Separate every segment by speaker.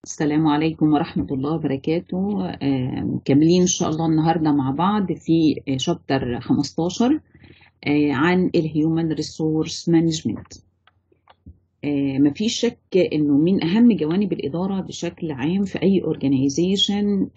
Speaker 1: السلام عليكم ورحمة الله وبركاته آه، مكملين إن شاء الله النهاردة مع بعض في شابتر 15 آه، عن الهيومن ريسورس مانجمنت مفيش شك انه من اهم جوانب الاداره بشكل عام في اي اورجانيزيشن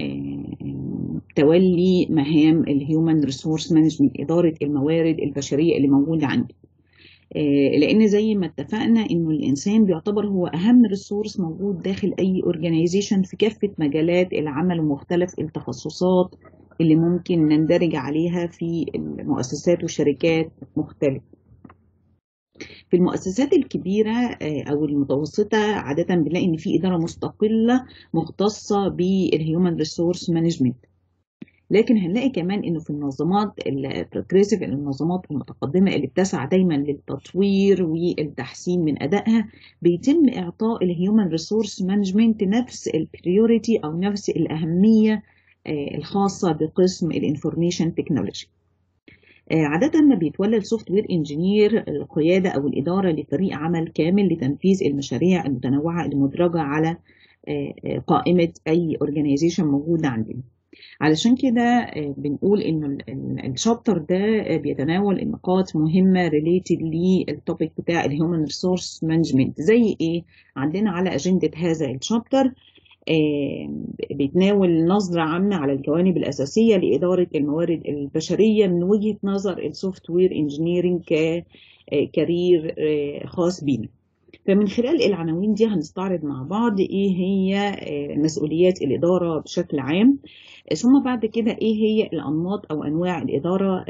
Speaker 1: تولي مهام الهيومن ريسورس مانجمنت اداره الموارد البشريه اللي موجوده عندي لان زي ما اتفقنا انه الانسان بيعتبر هو اهم ريسورس موجود داخل اي اورجانيزيشن في كافه مجالات العمل ومختلف التخصصات اللي ممكن نندرج عليها في المؤسسات والشركات مختلفه في المؤسسات الكبيرة أو المتوسطة عادة بنلاقي إن في إدارة مستقلة مختصة بالهيومن ريسورس مانجمنت لكن هنلاقي كمان انه في النظامات البروجريسيف المنظمات المتقدمه اللي بتسعى دايما للتطوير والتحسين من ادائها بيتم اعطاء الهيومن ريسورس مانجمنت نفس البريوريتي او نفس الاهميه الخاصه بقسم الانفورميشن تكنولوجي عادة ما بيتولى السوفت وير انجينير القيادة أو الإدارة لفريق عمل كامل لتنفيذ المشاريع المتنوعة المدرجة على قائمة أي اورجانيزيشن موجودة عندنا. علشان كده بنقول إنه الشابتر ده بيتناول النقاط مهمة ريليتد للتوبيك بتاع الهيومن ريسورس مانجمنت زي إيه؟ عندنا على أجندة هذا الشابتر بيتناول نظرة عامة على الجوانب الأساسية لإدارة الموارد البشرية من وجهة نظر السوفت وير انجينيرنج ككارير خاص بينا فمن خلال العناوين دي هنستعرض مع بعض ايه هي مسؤوليات الإدارة بشكل عام ثم بعد كده ايه هي الأنماط أو أنواع الإدارة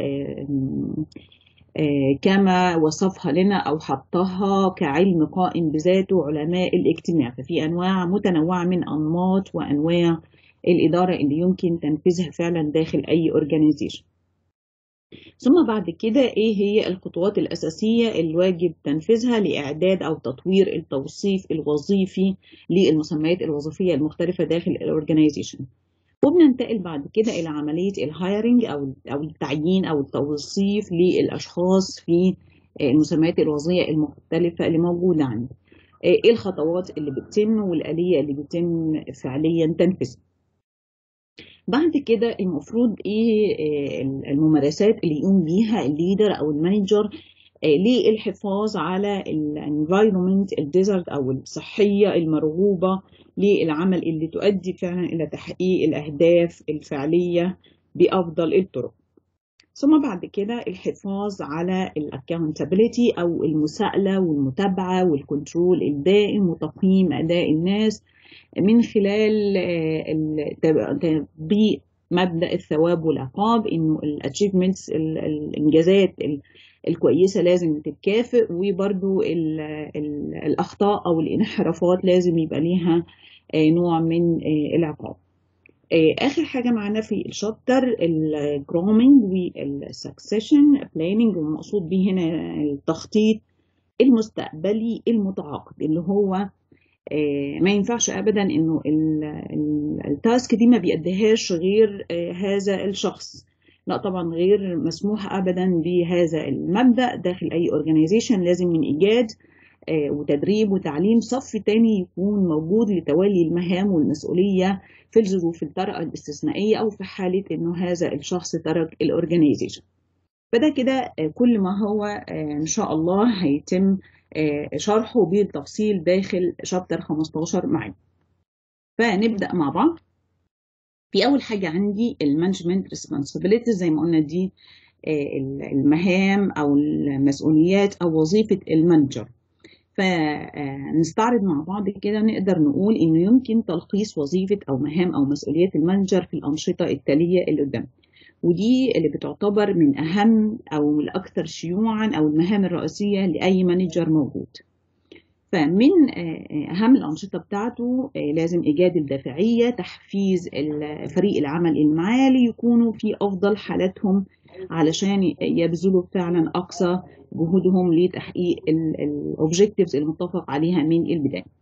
Speaker 1: كما وصفها لنا أو حطها كعلم قائم بذاته علماء الاجتماع ففي أنواع متنوعة من أنماط وأنواع الإدارة اللي يمكن تنفيذها فعلا داخل أي أورجانيزيشن ثم بعد كده إيه هي الخطوات الأساسية الواجب تنفيذها لإعداد أو تطوير التوصيف الوظيفي للمسميات الوظيفية المختلفة داخل الأورجانيزيشن وبننتقل بعد كده الى عمليه الهايرنج او او التعيين او التوظيف للاشخاص في المسميات الوظيفيه المختلفه اللي موجوده عندي ايه الخطوات اللي بتتم والاليه اللي بيتم فعليا تنفيذها بعد كده المفروض ايه الممارسات اللي يقوم بيها الليدر او المانجر للحفاظ على الانفايرمنت الديزرت او الصحيه المرغوبه للعمل اللي تؤدي فعلا الى تحقيق الاهداف الفعليه بافضل الطرق ثم بعد كده الحفاظ على الاكونتابيلتي او المساءله والمتابعه والكنترول الدائم وتقييم اداء الناس من خلال تطبيق مبدا الثواب والعقاب انه الاتشيفمنتس الانجازات الكويسه لازم تتكافئ وبرده الاخطاء او الانحرافات لازم يبقى ليها نوع من العقاب اخر حاجه معانا في الشابتر الجرومينج والسكسيشن بلاننج والمقصود به هنا التخطيط المستقبلي المتعاقد اللي هو ما ينفعش ابدا انه التاسك دي ما بيأديهاش غير هذا الشخص لا طبعا غير مسموح ابدا بهذا المبدا داخل اي اورجانيزيشن لازم من ايجاد وتدريب وتعليم صف تاني يكون موجود لتولي المهام والمسؤوليه في الظروف الطارئه الاستثنائيه او في حاله انه هذا الشخص ترك الاورجانيزيشن فده كده كل ما هو ان شاء الله هيتم شرحه بالتفصيل داخل شابتر 15 معانا فنبدا مع بعض في اول حاجه عندي المانجمنت ريسبونسابيلتي زي ما قلنا دي المهام او المسؤوليات او وظيفه المانجر فنستعرض مع بعض كده نقدر نقول انه يمكن تلخيص وظيفه او مهام او مسؤوليات المانجر في الانشطه التاليه اللي قدام ودي اللي بتعتبر من اهم او الاكثر شيوعا او المهام الرئيسيه لاي مانجر موجود فمن أهم الأنشطة بتاعته لازم إيجاد الدافعية تحفيز فريق العمل اللي معاه ليكونوا في أفضل حالاتهم علشان يبذلوا فعلا أقصى جهودهم لتحقيق الأوبجيكتيفز المتفق عليها من البداية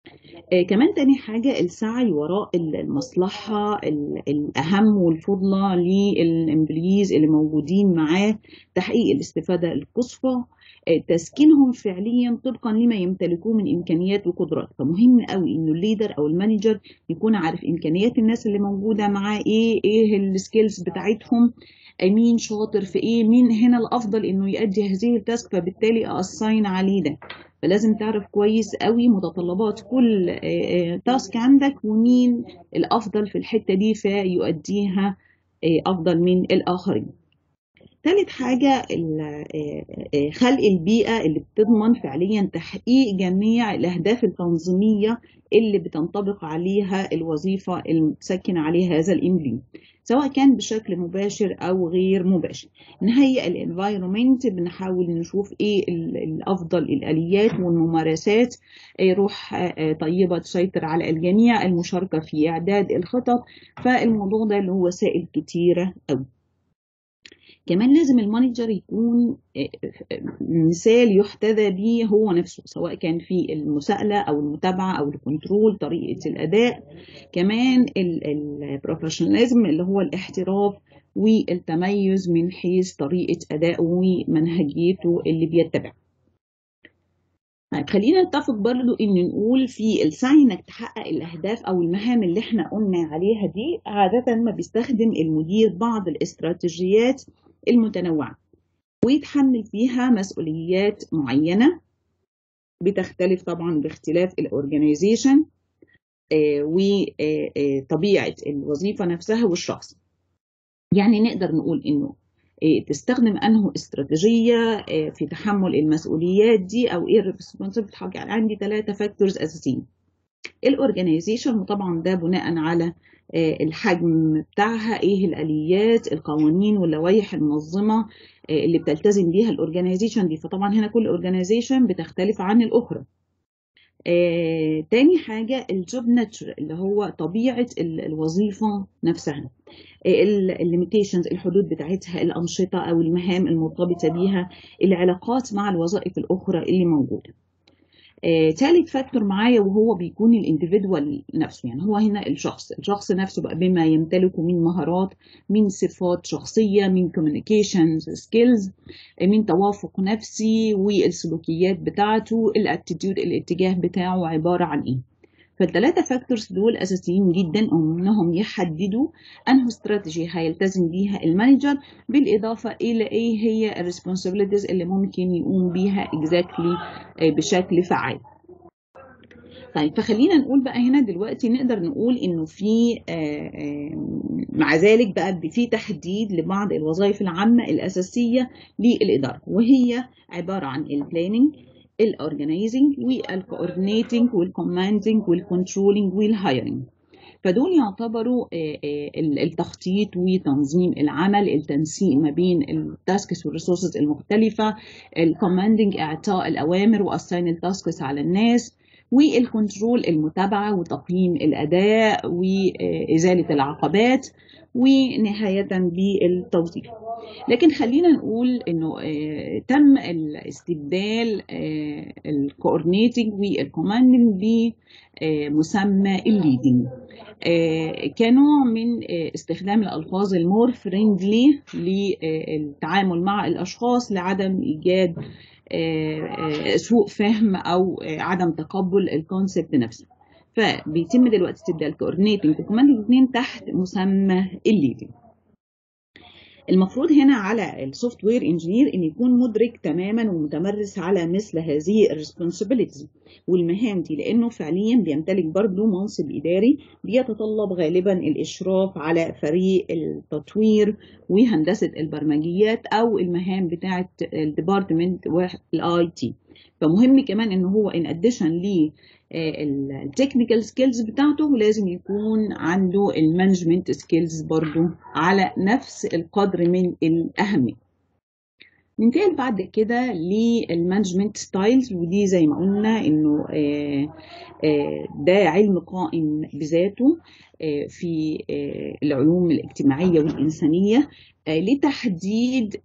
Speaker 1: آه كمان تاني حاجة السعي وراء المصلحة الأهم والفضلى للإمبليز اللي موجودين معاه تحقيق الاستفادة القصوى تسكينهم فعليا طبقا لما يمتلكوه من امكانيات وقدرات فمهم قوي انه الليدر او المانجر يكون عارف امكانيات الناس اللي موجوده معاه ايه ايه السكيلز بتاعتهم مين شاطر في ايه مين هنا الافضل انه يؤدي هذه التاسك فبالتالي اصاين عليه ده فلازم تعرف كويس قوي متطلبات كل تاسك عندك ومين الافضل في الحته دي فيؤديها افضل من الاخرين ثالث حاجة خلق البيئة اللي بتضمن فعليا تحقيق جميع الأهداف التنظيمية اللي بتنطبق عليها الوظيفة المتسكن عليها هذا الإمبلي سواء كان بشكل مباشر أو غير مباشر نهيئ الانفايرومنت بنحاول نشوف إيه الأفضل الآليات والممارسات روح طيبة تسيطر على الجميع المشاركة في إعداد الخطط فالموضوع ده له وسائل كتيرة أوي كمان لازم المانجر يكون مثال يحتذى به هو نفسه سواء كان في المساءلة أو المتابعة أو الكنترول طريقة الأداء كمان البروفيشناليزم اللي هو الاحتراف والتميز من حيث طريقة أدائه ومنهجيته اللي بيتبعها طيب خلينا نتفق برضو ان نقول في السعي انك تحقق الاهداف او المهام اللي احنا قلنا عليها دي عادة ما بيستخدم المدير بعض الاستراتيجيات المتنوعة ويتحمل فيها مسؤوليات معينة بتختلف طبعا باختلاف الاورجنايزيشن وطبيعة الوظيفة نفسها والشخص يعني نقدر نقول انه تستخدم انه استراتيجيه في تحمل المسؤوليات دي او ايه الريسبونسبل يعني عندي ثلاثه فاكتورز اساسيين الاورجنايزيشن وطبعا ده بناء على الحجم بتاعها ايه الاليات القوانين واللوائح المنظمه اللي بتلتزم بيها الاورجنايزيشن دي فطبعا هنا كل اورجنايزيشن بتختلف عن الاخرى آه، تاني حاجة الجوب ناتشر اللي هو طبيعة الوظيفة نفسها الليميتيشنز الحدود بتاعتها الأنشطة أو المهام المرتبطة بيها العلاقات مع الوظائف الأخرى اللي موجودة آه، ثالث فاكتور معايا وهو بيكون الانديفيدوال نفسه يعني هو هنا الشخص الشخص نفسه بقى بما يمتلكه من مهارات من صفات شخصية من communication سكيلز من توافق نفسي والسلوكيات بتاعته الاتيتيود الاتجاه بتاعه عبارة عن ايه فالثلاثة فاكتورز دول أساسيين جدا إنهم يحددوا أنه استراتيجي هيلتزم بيها المانجر بالإضافة إلى إيه هي الريسبونسابيلتيز اللي ممكن يقوم بيها exactly بشكل فعال. طيب فخلينا نقول بقى هنا دلوقتي نقدر نقول انه في مع ذلك بقى في تحديد لبعض الوظائف العامه الاساسيه للاداره وهي عباره عن البلاننج الاورجنايزنج والكوردينيتنج والكوماندنج والكنترولنج والهايرنج فدول يعتبروا التخطيط وتنظيم العمل التنسيق ما بين التاسكس والريسورسز المختلفة الكوماندنج اعطاء الاوامر واساين التاسكس على الناس والكنترول المتابعة وتقييم الأداء وإزالة العقبات ونهاية بالتوظيف لكن خلينا نقول انه تم الاستبدال الكوردينيتنج والكوماندنج بمسمى الليدنج كنوع من استخدام الالفاظ المور فريندلي للتعامل مع الاشخاص لعدم ايجاد سوء فهم او عدم تقبل الكونسبت نفسه فبيتم دلوقتي استبدال الكوردينيتنج والكوماندنج الاثنين تحت مسمى الليدنج المفروض هنا على السوفت وير انجينير ان يكون مدرك تماما ومتمرس على مثل هذه الريسبونسابيلتيز والمهام دي لانه فعليا بيمتلك برضه منصب اداري بيتطلب غالبا الاشراف على فريق التطوير وهندسه البرمجيات او المهام بتاعه الديبارتمنت والاي تي فمهم كمان ان هو ان اديشن ليه التكنيكال سكيلز بتاعته لازم يكون عنده المانجمنت سكيلز برضو على نفس القدر من الأهمية ننتقل بعد كده للمانجمنت ستايلز ودي زي ما قلنا انه ده علم قائم بذاته في العلوم الاجتماعية والإنسانية لتحديد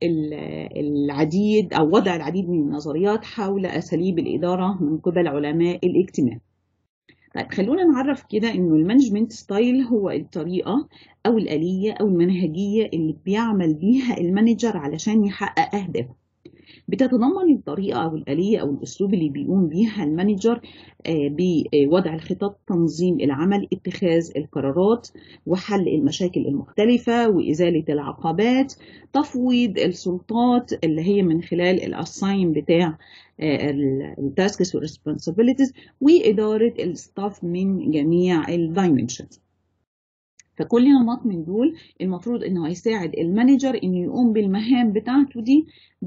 Speaker 1: العديد أو وضع العديد من النظريات حول أساليب الإدارة من قبل علماء الاجتماع طيب خلونا نعرف كده انه المانجمنت ستايل هو الطريقة او الآلية او المنهجية اللي بيعمل بيها المانجر علشان يحقق اهدافه بتتضمن الطريقة أو الآلية أو الأسلوب اللي بيقوم بيها المانجر بوضع الخطط تنظيم العمل اتخاذ القرارات وحل المشاكل المختلفة وإزالة العقبات تفويض السلطات اللي هي من خلال الأساين بتاع التاسكس والريسبونسابيلتيز وإدارة الستاف من جميع الدايمنشنز فكل نمط من دول المفروض انه هيساعد المانجر انه يقوم بالمهام بتاعته دي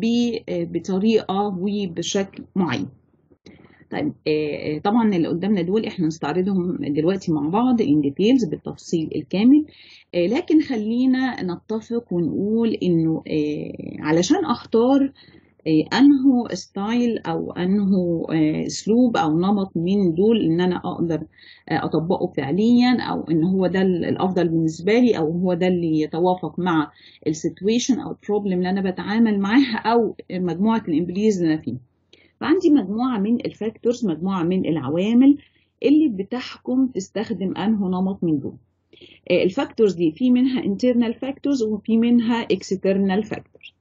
Speaker 1: بطريقه وبشكل معين طيب طبعا اللي قدامنا دول احنا نستعرضهم دلوقتي مع بعض ان ديتيلز بالتفصيل الكامل لكن خلينا نتفق ونقول انه علشان اختار انه ستايل او انه اسلوب او نمط من دول ان انا اقدر اطبقه فعليا او ان هو ده الافضل بالنسبه لي او هو ده اللي يتوافق مع السيتويشن او البروبلم اللي انا بتعامل معاها او مجموعه الامبليز اللي انا فيه فعندي مجموعه من الفاكتورز مجموعه من العوامل اللي بتحكم تستخدم انه نمط من دول الفاكتورز دي في منها internal factors وفي منها external factors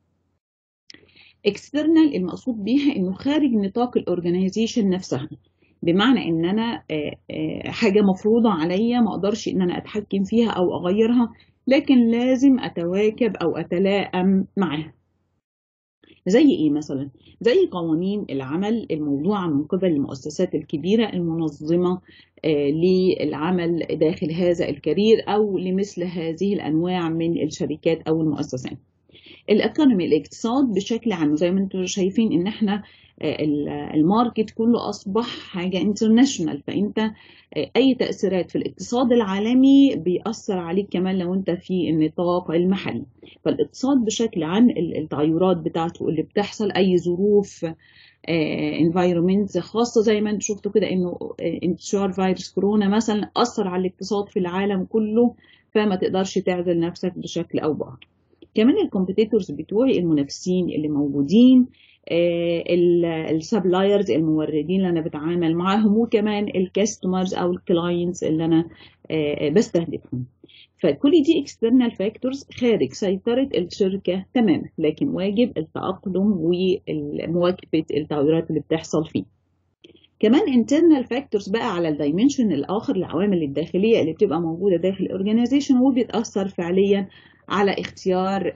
Speaker 1: external المقصود بيها انه خارج نطاق الاورجنايزيشن نفسها بمعنى ان انا حاجه مفروضه عليا ما اقدرش ان انا اتحكم فيها او اغيرها لكن لازم اتواكب او اتلائم معاها زي ايه مثلا زي قوانين العمل الموضوعه من قبل المؤسسات الكبيره المنظمه للعمل داخل هذا الكارير او لمثل هذه الانواع من الشركات او المؤسسات الايكونومي الاقتصاد بشكل عام زي ما انتم شايفين ان احنا الماركت كله اصبح حاجه انترناشونال فانت اي تاثيرات في الاقتصاد العالمي بيأثر عليك كمان لو انت في النطاق المحلي فالاقتصاد بشكل عام التغيرات بتاعته اللي بتحصل اي ظروف انفايرمنت خاصه زي ما انتم شفتوا كده انه انتشار فيروس كورونا مثلا اثر على الاقتصاد في العالم كله فما تقدرش تعزل نفسك بشكل او باخر كمان الكومبيتيتورز بتوعي المنافسين اللي موجودين السبلايرز الموردين اللي انا بتعامل معاهم وكمان الكاستمرز او الكلاينتس اللي انا بستهدفهم فكل دي external factors خارج سيطرة الشركة تماما لكن واجب التأقلم ومواكبة التغيرات اللي بتحصل فيه كمان internal factors بقى على الدايمنشن الآخر العوامل الداخلية اللي بتبقى موجودة داخل الأورجانيزيشن وبتأثر فعليا على اختيار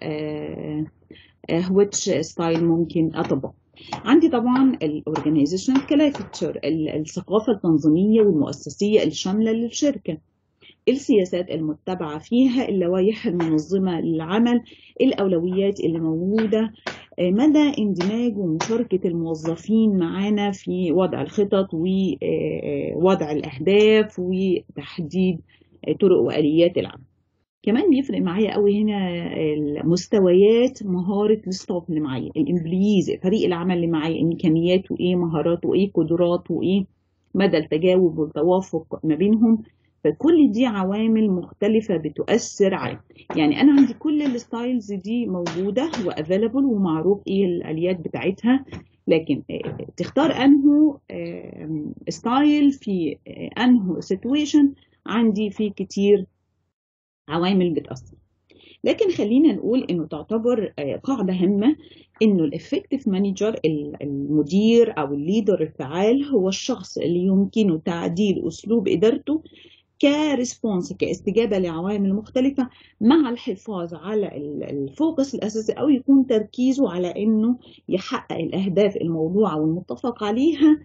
Speaker 1: which ستايل ممكن أطبقه عندي طبعا الاورجانيزيشنال كلافتشر الثقافة التنظيمية والمؤسسية الشاملة للشركة السياسات المتبعة فيها اللوائح المنظمة للعمل الأولويات اللي موجودة مدى اندماج ومشاركة الموظفين معانا في وضع الخطط ووضع الأهداف وتحديد طرق وآليات العمل كمان بيفرق معايا قوي هنا مستويات مهارة الستاف اللي معايا الامبليز فريق العمل اللي معايا امكانياته ايه مهاراته ايه قدراته ايه مدى التجاوب والتوافق ما بينهم فكل دي عوامل مختلفة بتؤثر على يعني أنا عندي كل الستايلز دي موجودة وافيلابل ومعروف إيه الآليات بتاعتها لكن تختار أنه ستايل في أنه سيتويشن عندي في كتير عوامل بتأثر لكن خلينا نقول انه تعتبر قاعده هامه انه الافكتيف مانجر المدير او الليدر الفعال هو الشخص اللي يمكنه تعديل اسلوب ادارته كريسبونس كاستجابه لعوامل مختلفه مع الحفاظ على الفوكس الاساسي او يكون تركيزه على انه يحقق الاهداف الموضوعه والمتفق عليها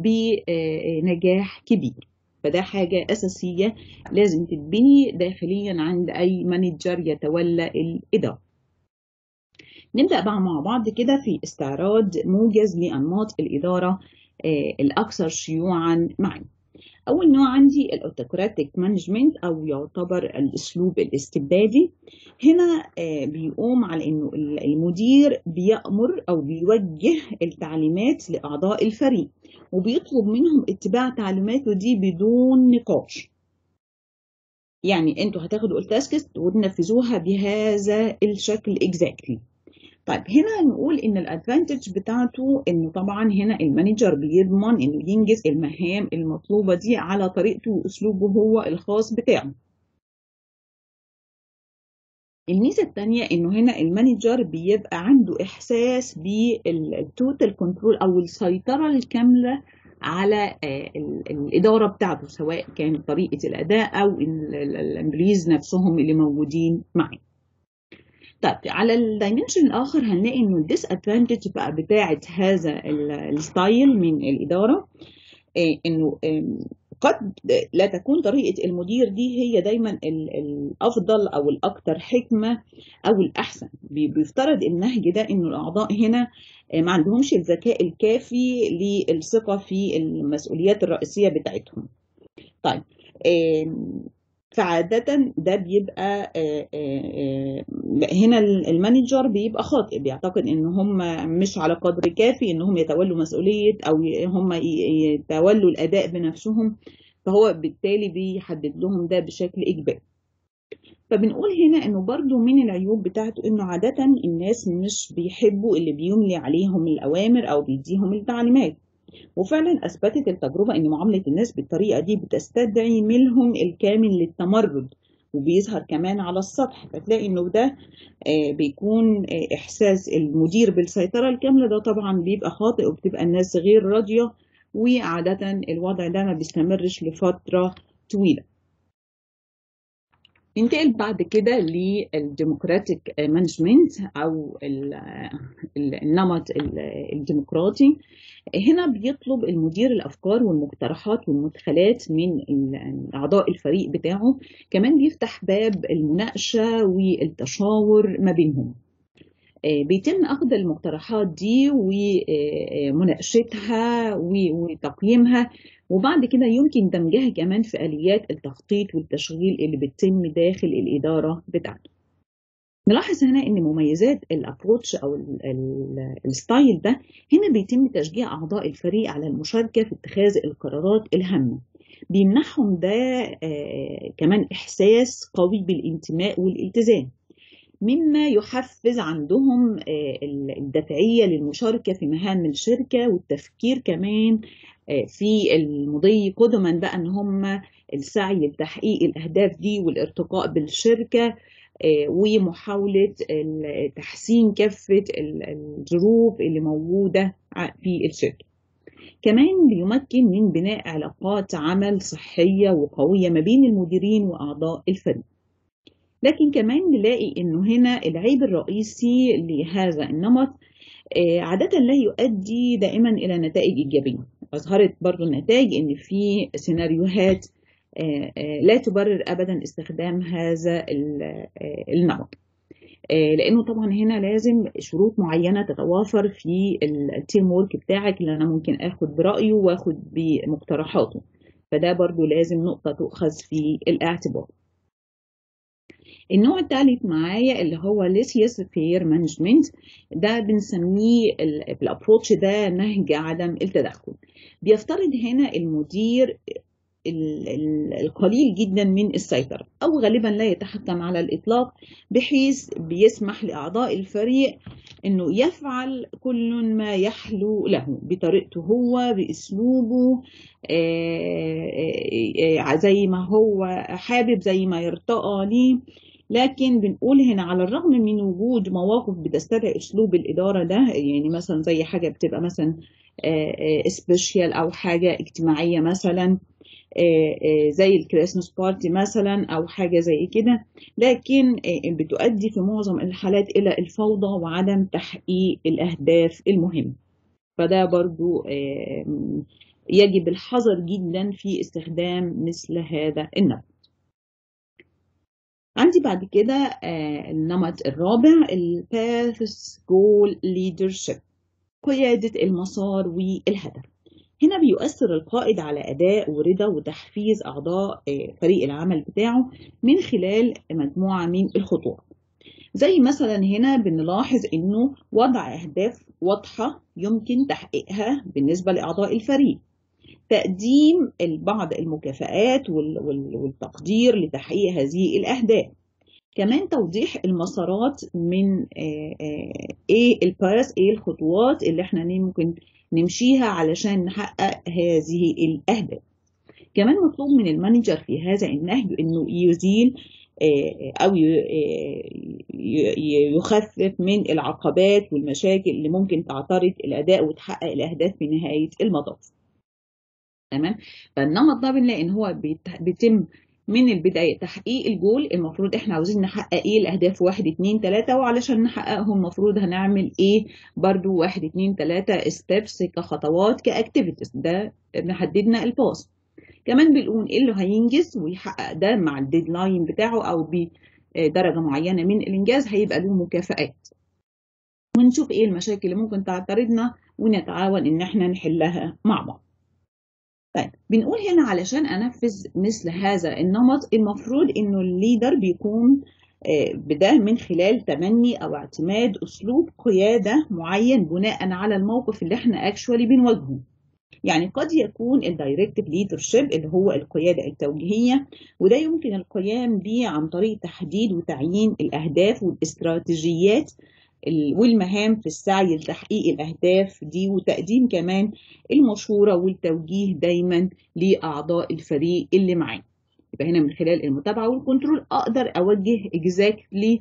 Speaker 1: بنجاح كبير فده حاجة أساسية لازم تتبني داخليا عند أي مانجر يتولى الإدارة نبدأ بقى مع بعض كده في استعراض موجز لأنماط الإدارة الأكثر شيوعا معي أول نوع عندي الأوتوكراتيك مانجمنت أو يعتبر الأسلوب الاستبدادي هنا بيقوم على إنه المدير بيأمر أو بيوجه التعليمات لأعضاء الفريق وبيطلب منهم اتباع تعليماته دي بدون نقاش يعني انتوا هتاخدوا التاسكس وتنفذوها بهذا الشكل exactly طيب هنا نقول ان الادفانتج بتاعته انه طبعا هنا المانجر بيضمن انه ينجز المهام المطلوبه دي على طريقته واسلوبه هو الخاص بتاعه الميزه الثانيه انه هنا المانجر بيبقى عنده احساس بالتوتال كنترول او السيطره الكامله على الاداره بتاعته سواء كان طريقه الاداء او الامبليز نفسهم اللي موجودين معاه طيب على الدايمنشن الاخر هنلاقي انه الديس ادفانتج بقى بتاعه هذا الستايل من الاداره انه قد لا تكون طريقه المدير دي هي دايما الافضل او الاكثر حكمه او الاحسن بيفترض النهج ده انه الاعضاء هنا ما عندهمش الذكاء الكافي للثقه في المسؤوليات الرئيسيه بتاعتهم طيب فعادة ده بيبقى هنا المانجر بيبقى خاطئ بيعتقد ان هم مش على قدر كافي ان هم يتولوا مسؤولية او هم يتولوا الاداء بنفسهم فهو بالتالي بيحدد لهم ده بشكل اجباري فبنقول هنا انه برضو من العيوب بتاعته انه عادة الناس مش بيحبوا اللي بيملي عليهم الاوامر او بيديهم التعليمات وفعلا اثبتت التجربه ان معامله الناس بالطريقه دي بتستدعي منهم الكامل للتمرد وبيظهر كمان على السطح فتلاقي انه ده بيكون احساس المدير بالسيطره الكامله ده طبعا بيبقى خاطئ وبتبقى الناس غير راضيه وعاده الوضع ده ما بيستمرش لفتره طويله ننتقل بعد كده للديمقراطيك مانجمنت او النمط الديمقراطي هنا بيطلب المدير الافكار والمقترحات والمدخلات من اعضاء الفريق بتاعه كمان بيفتح باب المناقشه والتشاور ما بينهم بيتم اخذ المقترحات دي ومناقشتها وتقييمها وبعد كده يمكن دمجها كمان في اليات التخطيط والتشغيل اللي بتتم داخل الاداره بتاعته نلاحظ هنا ان مميزات الابروتش او الستايل ده هنا بيتم تشجيع اعضاء الفريق على المشاركه في اتخاذ القرارات الهامه بيمنحهم ده كمان احساس قوي بالانتماء والالتزام مما يحفز عندهم الدافعيه للمشاركه في مهام الشركه والتفكير كمان في المضي قدما بقى ان هم السعي لتحقيق الاهداف دي والارتقاء بالشركه ومحاولة تحسين كافة الظروف اللي موجودة في الشركة كمان بيمكن من بناء علاقات عمل صحية وقوية ما بين المديرين وأعضاء الفريق لكن كمان نلاقي انه هنا العيب الرئيسي لهذا النمط عادة لا يؤدي دائما إلى نتائج إيجابية أظهرت برضو النتائج إن في سيناريوهات لا تبرر ابدا استخدام هذا النمط لانه طبعا هنا لازم شروط معينه تتوافر في التيم وورك بتاعك اللي انا ممكن اخد برايه واخد بمقترحاته فده برضو لازم نقطه تؤخذ في الاعتبار النوع الثالث معايا اللي هو ليسيوس فير مانجمنت ده بنسميه في الابروتش ده نهج عدم التدخل بيفترض هنا المدير القليل جدا من السيطرة أو غالبا لا يتحكم على الإطلاق بحيث بيسمح لأعضاء الفريق أنه يفعل كل ما يحلو له بطريقته هو بأسلوبه زي ما هو حابب زي ما يرتقى ليه لكن بنقول هنا على الرغم من وجود مواقف بتستدعي اسلوب الاداره ده يعني مثلا زي حاجه بتبقى مثلا سبيشال او حاجه اجتماعيه مثلا زي الكريسماس بارتي مثلا او حاجه زي كده لكن بتؤدي في معظم الحالات الى الفوضى وعدم تحقيق الاهداف المهمه فده برضو يجب الحذر جدا في استخدام مثل هذا النمط عندي بعد كده النمط الرابع الباث جول ليدرشيب قيادة المسار والهدف هنا بيؤثر القائد على أداء ورضا وتحفيز أعضاء فريق العمل بتاعه من خلال مجموعة من الخطوات زي مثلا هنا بنلاحظ انه وضع اهداف واضحة يمكن تحقيقها بالنسبة لأعضاء الفريق تقديم بعض المكافآت والتقدير لتحقيق هذه الأهداف كمان توضيح المسارات من ايه الباس ايه الخطوات اللي احنا ممكن نمشيها علشان نحقق هذه الاهداف كمان مطلوب من المانجر في هذا النهج انه يزيل او يخفف من العقبات والمشاكل اللي ممكن تعترض الاداء وتحقق الاهداف في نهايه المطاف تمام فالنمط ده بنلاقي ان هو بيتم من البداية تحقيق الجول المفروض احنا عاوزين نحقق ايه الاهداف واحد اتنين تلاتة وعلشان نحققهم المفروض هنعمل ايه برضو واحد اتنين تلاتة ستيبس كخطوات كاكتيفيتيز ده محددنا الباس كمان بنقول ايه اللي هينجز ويحقق ده مع الديدلاين بتاعه او بدرجة معينة من الانجاز هيبقى له مكافآت ونشوف ايه المشاكل اللي ممكن تعترضنا ونتعاون ان احنا نحلها مع بعض طيب بنقول هنا علشان انفذ مثل هذا النمط المفروض انه الليدر بيكون بده من خلال تبني او اعتماد اسلوب قياده معين بناء على الموقف اللي احنا اكشوالي بنواجهه يعني قد يكون الدايركتيف ليدرشيب اللي هو القياده التوجيهيه وده يمكن القيام به عن طريق تحديد وتعيين الاهداف والاستراتيجيات والمهام في السعي لتحقيق الأهداف دي وتقديم كمان المشورة والتوجيه دايما لأعضاء الفريق اللي معاه يبقى هنا من خلال المتابعة والكنترول أقدر أوجه exactly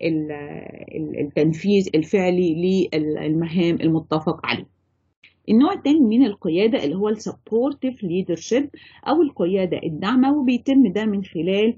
Speaker 1: التنفيذ الفعلي للمهام المتفق عليه النوع الثاني من القيادة اللي هو السبورتيف ليدرشيب أو القيادة الداعمة وبيتم ده من خلال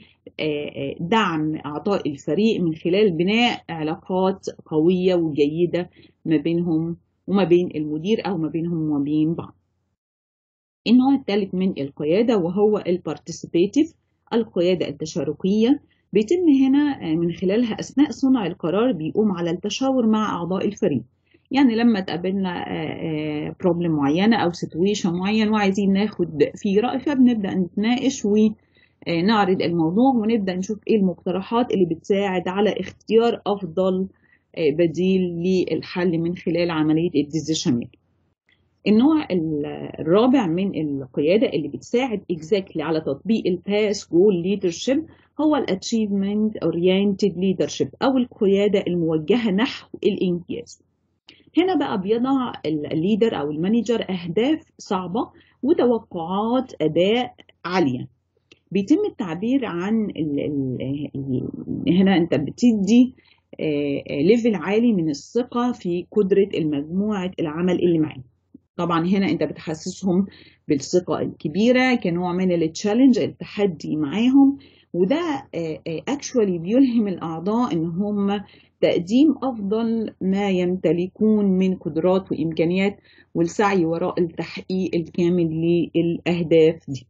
Speaker 1: دعم أعضاء الفريق من خلال بناء علاقات قوية وجيدة ما بينهم وما بين المدير أو ما بينهم وما بين بعض. النوع الثالث من القيادة وهو البارتيسيبيتيف القيادة التشاركية بيتم هنا من خلالها أثناء صنع القرار بيقوم على التشاور مع أعضاء الفريق يعني لما تقابلنا بروبلم معينة أو سيتويشن معين وعايزين ناخد فيه رأي فبنبدأ نتناقش ونعرض الموضوع ونبدأ نشوف إيه المقترحات اللي بتساعد على اختيار أفضل بديل للحل من خلال عملية الديسيشن النوع الرابع من القيادة اللي بتساعد exactly على تطبيق الباس جول ليدرشيب هو الاتشيفمنت اورينتد ليدرشيب أو القيادة الموجهة نحو الإنجاز هنا بقى بيضع الليدر او المانجر اهداف صعبه وتوقعات اداء عاليه بيتم التعبير عن ال ال هنا انت بتدي ليفل عالي من الثقه في قدره المجموعه العمل اللي معاك طبعا هنا انت بتحسسهم بالثقه الكبيره كنوع من التشالنج التحدي معاهم وده اكشوالي بيلهم الاعضاء ان هم تقديم أفضل ما يمتلكون من قدرات وإمكانيات والسعي وراء التحقيق الكامل للأهداف دي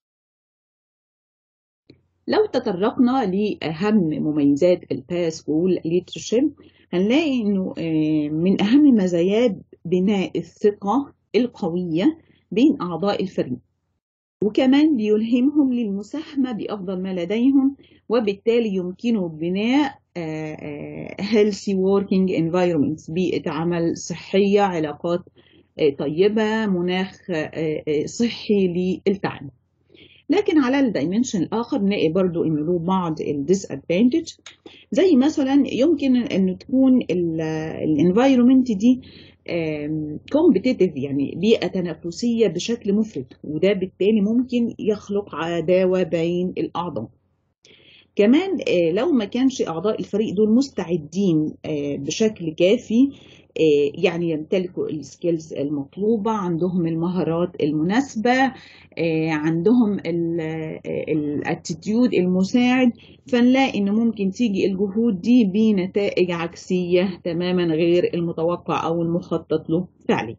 Speaker 1: لو تطرقنا لأهم مميزات الباس جول ليدرشيب هنلاقي إنه من أهم مزايات بناء الثقة القوية بين أعضاء الفريق وكمان بيلهمهم للمساهمة بأفضل ما لديهم وبالتالي يمكنه بناء healthy working environments بيئة عمل صحية علاقات طيبة مناخ صحي للتعامل لكن على الدايمنشن الآخر نلاقي برضو إن له بعض الديسادفانتج زي مثلا يمكن إنه تكون الانفايرومنت دي كومبتيتيف يعني بيئة تنافسية بشكل مفرط وده بالتالي ممكن يخلق عداوة بين الأعضاء كمان لو ما كانش أعضاء الفريق دول مستعدين بشكل كافي يعني يمتلكوا السكيلز المطلوبة عندهم المهارات المناسبة عندهم الاتيتيود المساعد فنلاقي ان ممكن تيجي الجهود دي بنتائج عكسية تماما غير المتوقع او المخطط له فعليا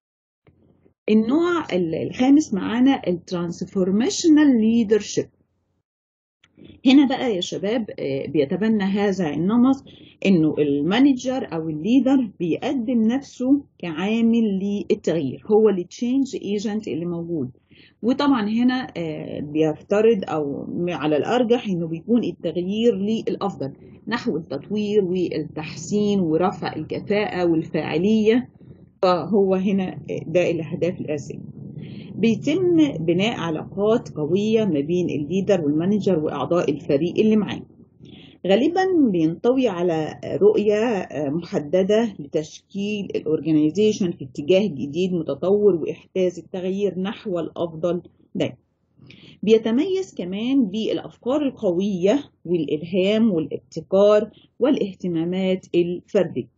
Speaker 1: النوع الخامس معانا الترانسفورميشنال ليدرشيب هنا بقى يا شباب بيتبنى هذا النمط انه المانجر او الليدر بيقدم نفسه كعامل للتغيير هو التشينج ايجنت اللي موجود وطبعا هنا بيفترض او على الارجح انه بيكون التغيير للافضل نحو التطوير والتحسين ورفع الكفاءه والفاعليه فهو هنا ده الاهداف الاساسيه بيتم بناء علاقات قوية ما بين الليدر والمانجر وأعضاء الفريق اللي معاه غالبا بينطوي على رؤية محددة لتشكيل الأورجنايزيشن في اتجاه جديد متطور وإحداث التغيير نحو الأفضل دايما بيتميز كمان بالأفكار القوية والإلهام والابتكار والاهتمامات الفردية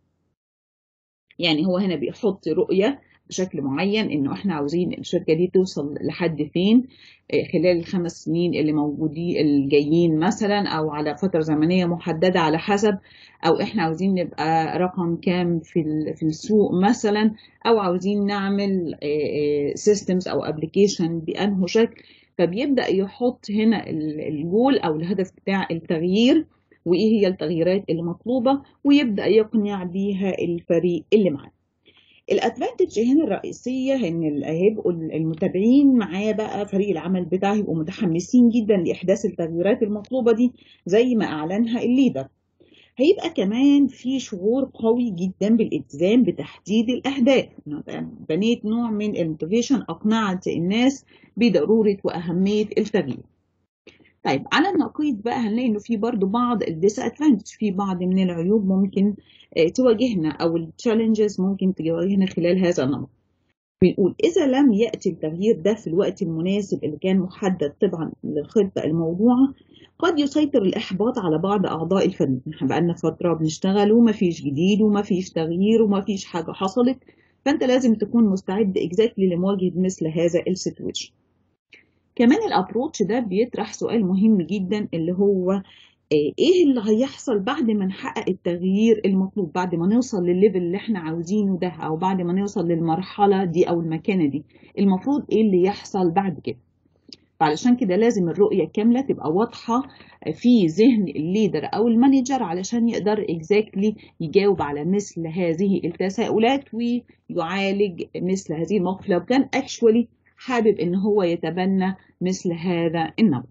Speaker 1: يعني هو هنا بيحط رؤية بشكل معين انه احنا عاوزين الشركه دي توصل لحد فين خلال الخمس سنين اللي موجودين الجايين مثلا او على فتره زمنيه محدده على حسب او احنا عاوزين نبقى رقم كام في في السوق مثلا او عاوزين نعمل سيستمز او ابلكيشن بانه شكل فبيبدا يحط هنا الجول او الهدف بتاع التغيير وايه هي التغييرات اللي مطلوبه ويبدا يقنع بيها الفريق اللي معاه الادفانتج هنا الرئيسيه ان هيبقوا المتابعين معاه بقى فريق العمل بتاعه يبقوا متحمسين جدا لاحداث التغييرات المطلوبه دي زي ما اعلنها الليدر هيبقى كمان في شعور قوي جدا بالالتزام بتحديد الاهداف بنيت نوع من الموتيفيشن اقنعت الناس بضروره واهميه التغيير طيب على النقيض بقى هنلاقي انه في برضو بعض الديس ادفانتج في بعض من العيوب ممكن تواجهنا او التشالنجز ممكن تواجهنا خلال هذا النمط بنقول اذا لم ياتي التغيير ده في الوقت المناسب اللي كان محدد طبعا للخطه الموضوعه قد يسيطر الاحباط على بعض اعضاء الفريق احنا بقالنا فتره بنشتغل ومفيش جديد ومفيش تغيير ومفيش حاجه حصلت فانت لازم تكون مستعد اكزاكتلي لمواجهه مثل هذا السيتويشن كمان الابروتش ده بيطرح سؤال مهم جدا اللي هو ايه اللي هيحصل بعد ما نحقق التغيير المطلوب بعد ما نوصل للليفل اللي احنا عاوزينه ده او بعد ما نوصل للمرحله دي او المكانه دي المفروض ايه اللي يحصل بعد كده فعلشان كده لازم الرؤيه الكامله تبقى واضحه في ذهن الليدر او المانجر علشان يقدر اكزاكتلي يجاوب على مثل هذه التساؤلات ويعالج مثل هذه المواقف لو كان اكشولي حابب ان هو يتبنى مثل هذا النمط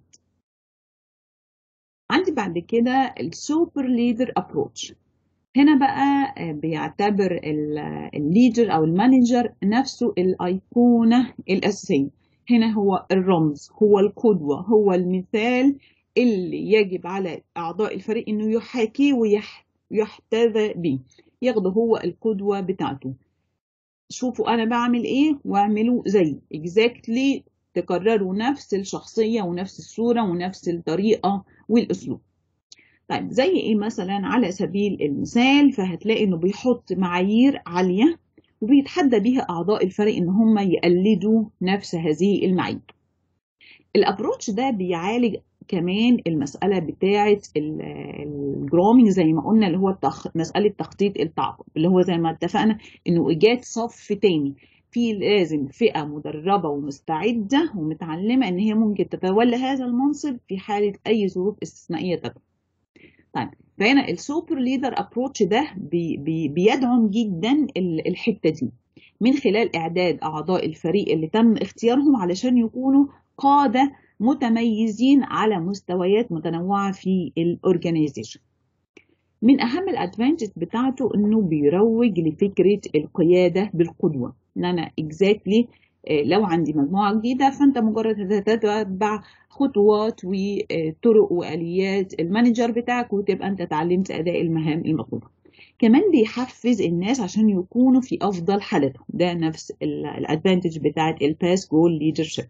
Speaker 1: عندي بعد كده السوبر ليدر ابروتش هنا بقى بيعتبر الليدر او المانجر نفسه الايقونه الاساسيه هنا هو الرمز هو القدوه هو المثال اللي يجب على اعضاء الفريق انه يحاكيه ويحتذى به ياخده هو القدوه بتاعته شوفوا انا بعمل ايه واعملوا زي exactly تكرروا نفس الشخصية ونفس الصورة ونفس الطريقة والاسلوب طيب زي ايه مثلا على سبيل المثال فهتلاقي انه بيحط معايير عالية وبيتحدى بيها اعضاء الفريق ان هم يقلدوا نفس هذه المعايير الابروتش ده بيعالج كمان المسألة بتاعة الجرومينج زي ما قلنا اللي هو التخ... مسألة تخطيط التعاقب اللي هو زي ما اتفقنا انه ايجاد صف تاني في لازم فئة مدربة ومستعدة ومتعلمة ان هي ممكن تتولى هذا المنصب في حالة اي ظروف استثنائية تبقى طيب فهنا السوبر ليدر ابروتش ده بي بي بيدعم جدا الحتة دي من خلال اعداد اعضاء الفريق اللي تم اختيارهم علشان يكونوا قادة متميزين على مستويات متنوعة في الاورجانيزيشن من أهم الادفانتج بتاعته إنه بيروج لفكرة القيادة بالقدوة إن أنا exactly لو عندي مجموعة جديدة فأنت مجرد هتتبع خطوات وطرق وآليات المانجر بتاعك وتبقى أنت اتعلمت أداء المهام المطلوبة كمان بيحفز الناس عشان يكونوا في أفضل حالتهم ده نفس الادفانتج بتاعت الباس جول ليدرشيب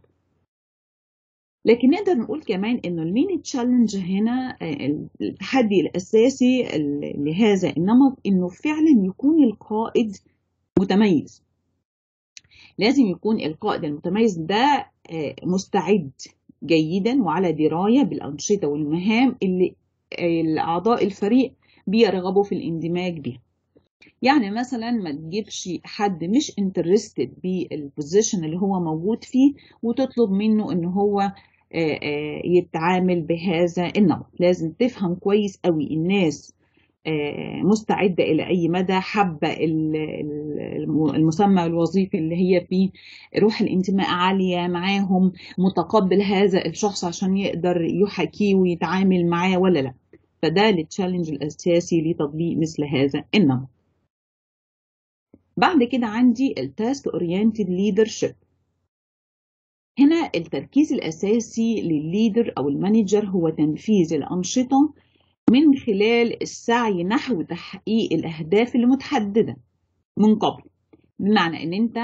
Speaker 1: لكن نقدر نقول كمان انه المين تشالنج هنا التحدي الاساسي لهذا النمط انه فعلا يكون القائد متميز لازم يكون القائد المتميز ده مستعد جيدا وعلى درايه بالانشطه والمهام اللي اعضاء الفريق بيرغبوا في الاندماج بها يعني مثلا ما تجيبش حد مش انترستد بالبوزيشن اللي هو موجود فيه وتطلب منه ان هو يتعامل بهذا النمط لازم تفهم كويس قوي الناس مستعدة إلى أي مدى حابة المسمى الوظيفي اللي هي فيه روح الانتماء عالية معاهم متقبل هذا الشخص عشان يقدر يحكيه ويتعامل معاه ولا لا فده التشالنج الأساسي لتطبيق مثل هذا النمط بعد كده عندي التاسك اورينتد ليدرشيب هنا التركيز الأساسي للليدر أو المانجر هو تنفيذ الأنشطة من خلال السعي نحو تحقيق الأهداف المتحددة من قبل بمعنى ان انت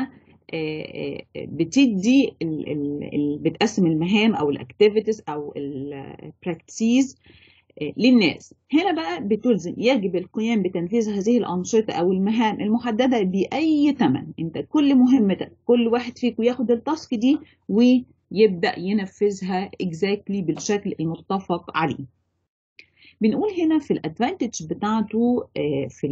Speaker 1: بتدي ال ال بتقسم المهام او الاكتيفيتيز او البراكتسيز للناس هنا بقى بتلزم يجب القيام بتنفيذ هذه الأنشطة أو المهام المحددة بأي ثمن أنت كل مهمتك كل واحد فيكم ياخد التاسك دي ويبدأ ينفذها exactly بالشكل المتفق عليه بنقول هنا في الادفانتج بتاعته في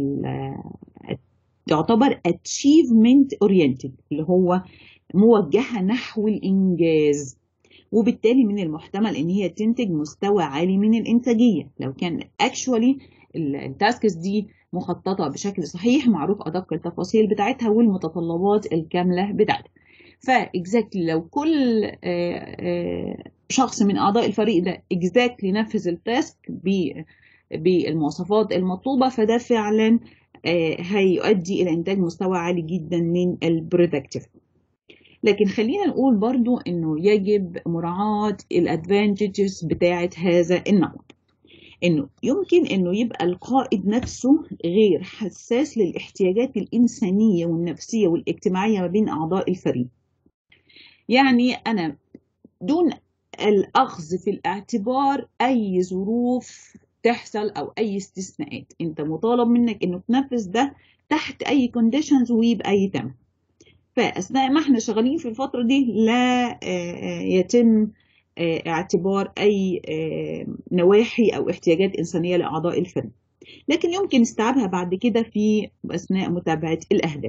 Speaker 1: يعتبر achievement oriented اللي هو موجهة نحو الإنجاز وبالتالي من المحتمل ان هي تنتج مستوى عالي من الانتاجيه لو كان اكشوالي التاسكس دي مخططه بشكل صحيح معروف ادق التفاصيل بتاعتها والمتطلبات الكامله بتاعتها فاكزاكتلي لو كل شخص من اعضاء الفريق ده اكزاكتلي نفذ التاسك بالمواصفات المطلوبه فده فعلا هيؤدي الى انتاج مستوى عالي جدا من البرودكتيف لكن خلينا نقول برضو انه يجب مراعاة الادفانتجز بتاعة هذا النمط انه يمكن انه يبقى القائد نفسه غير حساس للاحتياجات الانسانية والنفسية والاجتماعية ما بين اعضاء الفريق يعني انا دون الاخذ في الاعتبار اي ظروف تحصل او اي استثناءات انت مطالب منك انه تنفذ ده تحت اي كونديشنز وباي تمن فاثناء ما احنا شغالين في الفتره دي لا يتم اعتبار اي نواحي او احتياجات انسانيه لاعضاء الفريق لكن يمكن استيعابها بعد كده في اثناء متابعه الاهداف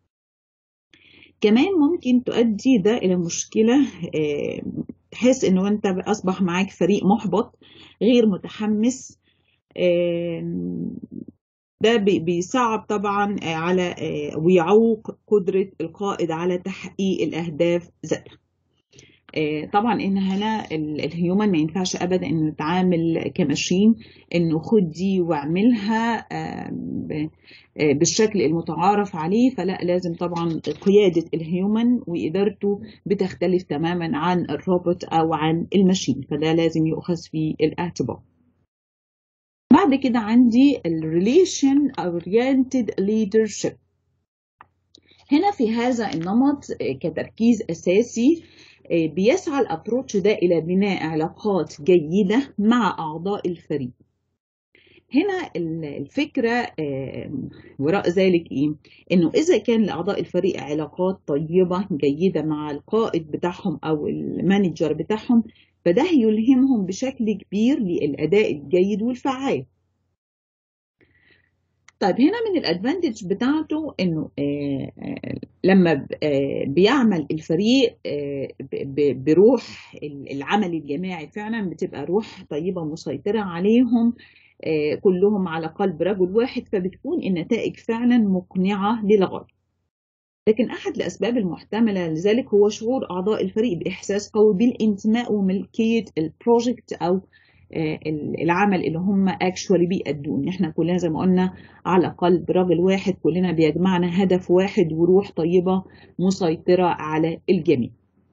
Speaker 1: كمان ممكن تؤدي ده الى مشكله تحس انه انت اصبح معاك فريق محبط غير متحمس ده بيصعب طبعا على ويعوق قدرة القائد على تحقيق الأهداف ذاتها طبعا ان هنا الهيومن ما ينفعش ابدا انه نتعامل كماشين انه خد دي واعملها بالشكل المتعارف عليه فلا لازم طبعا قياده الهيومن وادارته بتختلف تماما عن الروبوت او عن الماشين فده لازم يؤخذ في الاعتبار بعد كده عندي الريليشن oriented leadership هنا في هذا النمط كتركيز اساسي بيسعى الابروتش ده الى بناء علاقات جيده مع اعضاء الفريق هنا الفكره وراء ذلك ايه انه اذا كان لاعضاء الفريق علاقات طيبه جيده مع القائد بتاعهم او المانجر بتاعهم فده يلهمهم بشكل كبير للاداء الجيد والفعال طيب هنا من الادفانتج بتاعته انه لما بيعمل الفريق بروح العمل الجماعي فعلا بتبقى روح طيبه مسيطره عليهم كلهم على قلب رجل واحد فبتكون النتائج فعلا مقنعه للغايه لكن احد الاسباب المحتمله لذلك هو شعور اعضاء الفريق باحساس قوي بالانتماء وملكيه البروجكت او العمل اللي هم اكشوالي بيأدوه ان احنا كلنا زي ما قلنا على قلب راجل واحد كلنا بيجمعنا هدف واحد وروح طيبه مسيطره على الجميع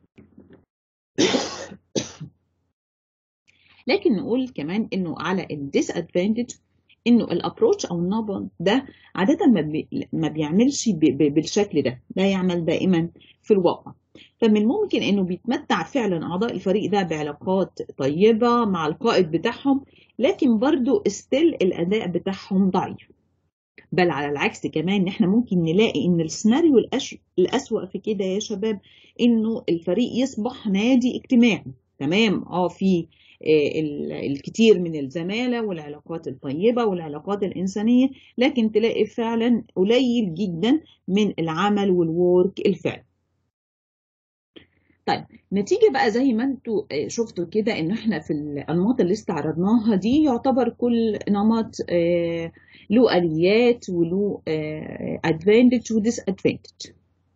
Speaker 1: لكن نقول كمان انه على الديس ادفانتج انه الابروتش او النمط ده عاده ما, بي ما بيعملش بالشكل ده لا يعمل دائما في الواقع فمن الممكن انه بيتمتع فعلا اعضاء الفريق ده بعلاقات طيبه مع القائد بتاعهم لكن برضو استيل الاداء بتاعهم ضعيف بل على العكس كمان ان احنا ممكن نلاقي ان السيناريو الاسوأ في كده يا شباب انه الفريق يصبح نادي اجتماعي تمام اه في الكثير من الزمالة والعلاقات الطيبة والعلاقات الإنسانية لكن تلاقي فعلا قليل جدا من العمل والورك الفعل طيب نتيجة بقى زي ما انتوا شفتوا كده ان احنا في الانماط اللي استعرضناها دي يعتبر كل نمط له اليات وله ادفانتج وديس ادفانتج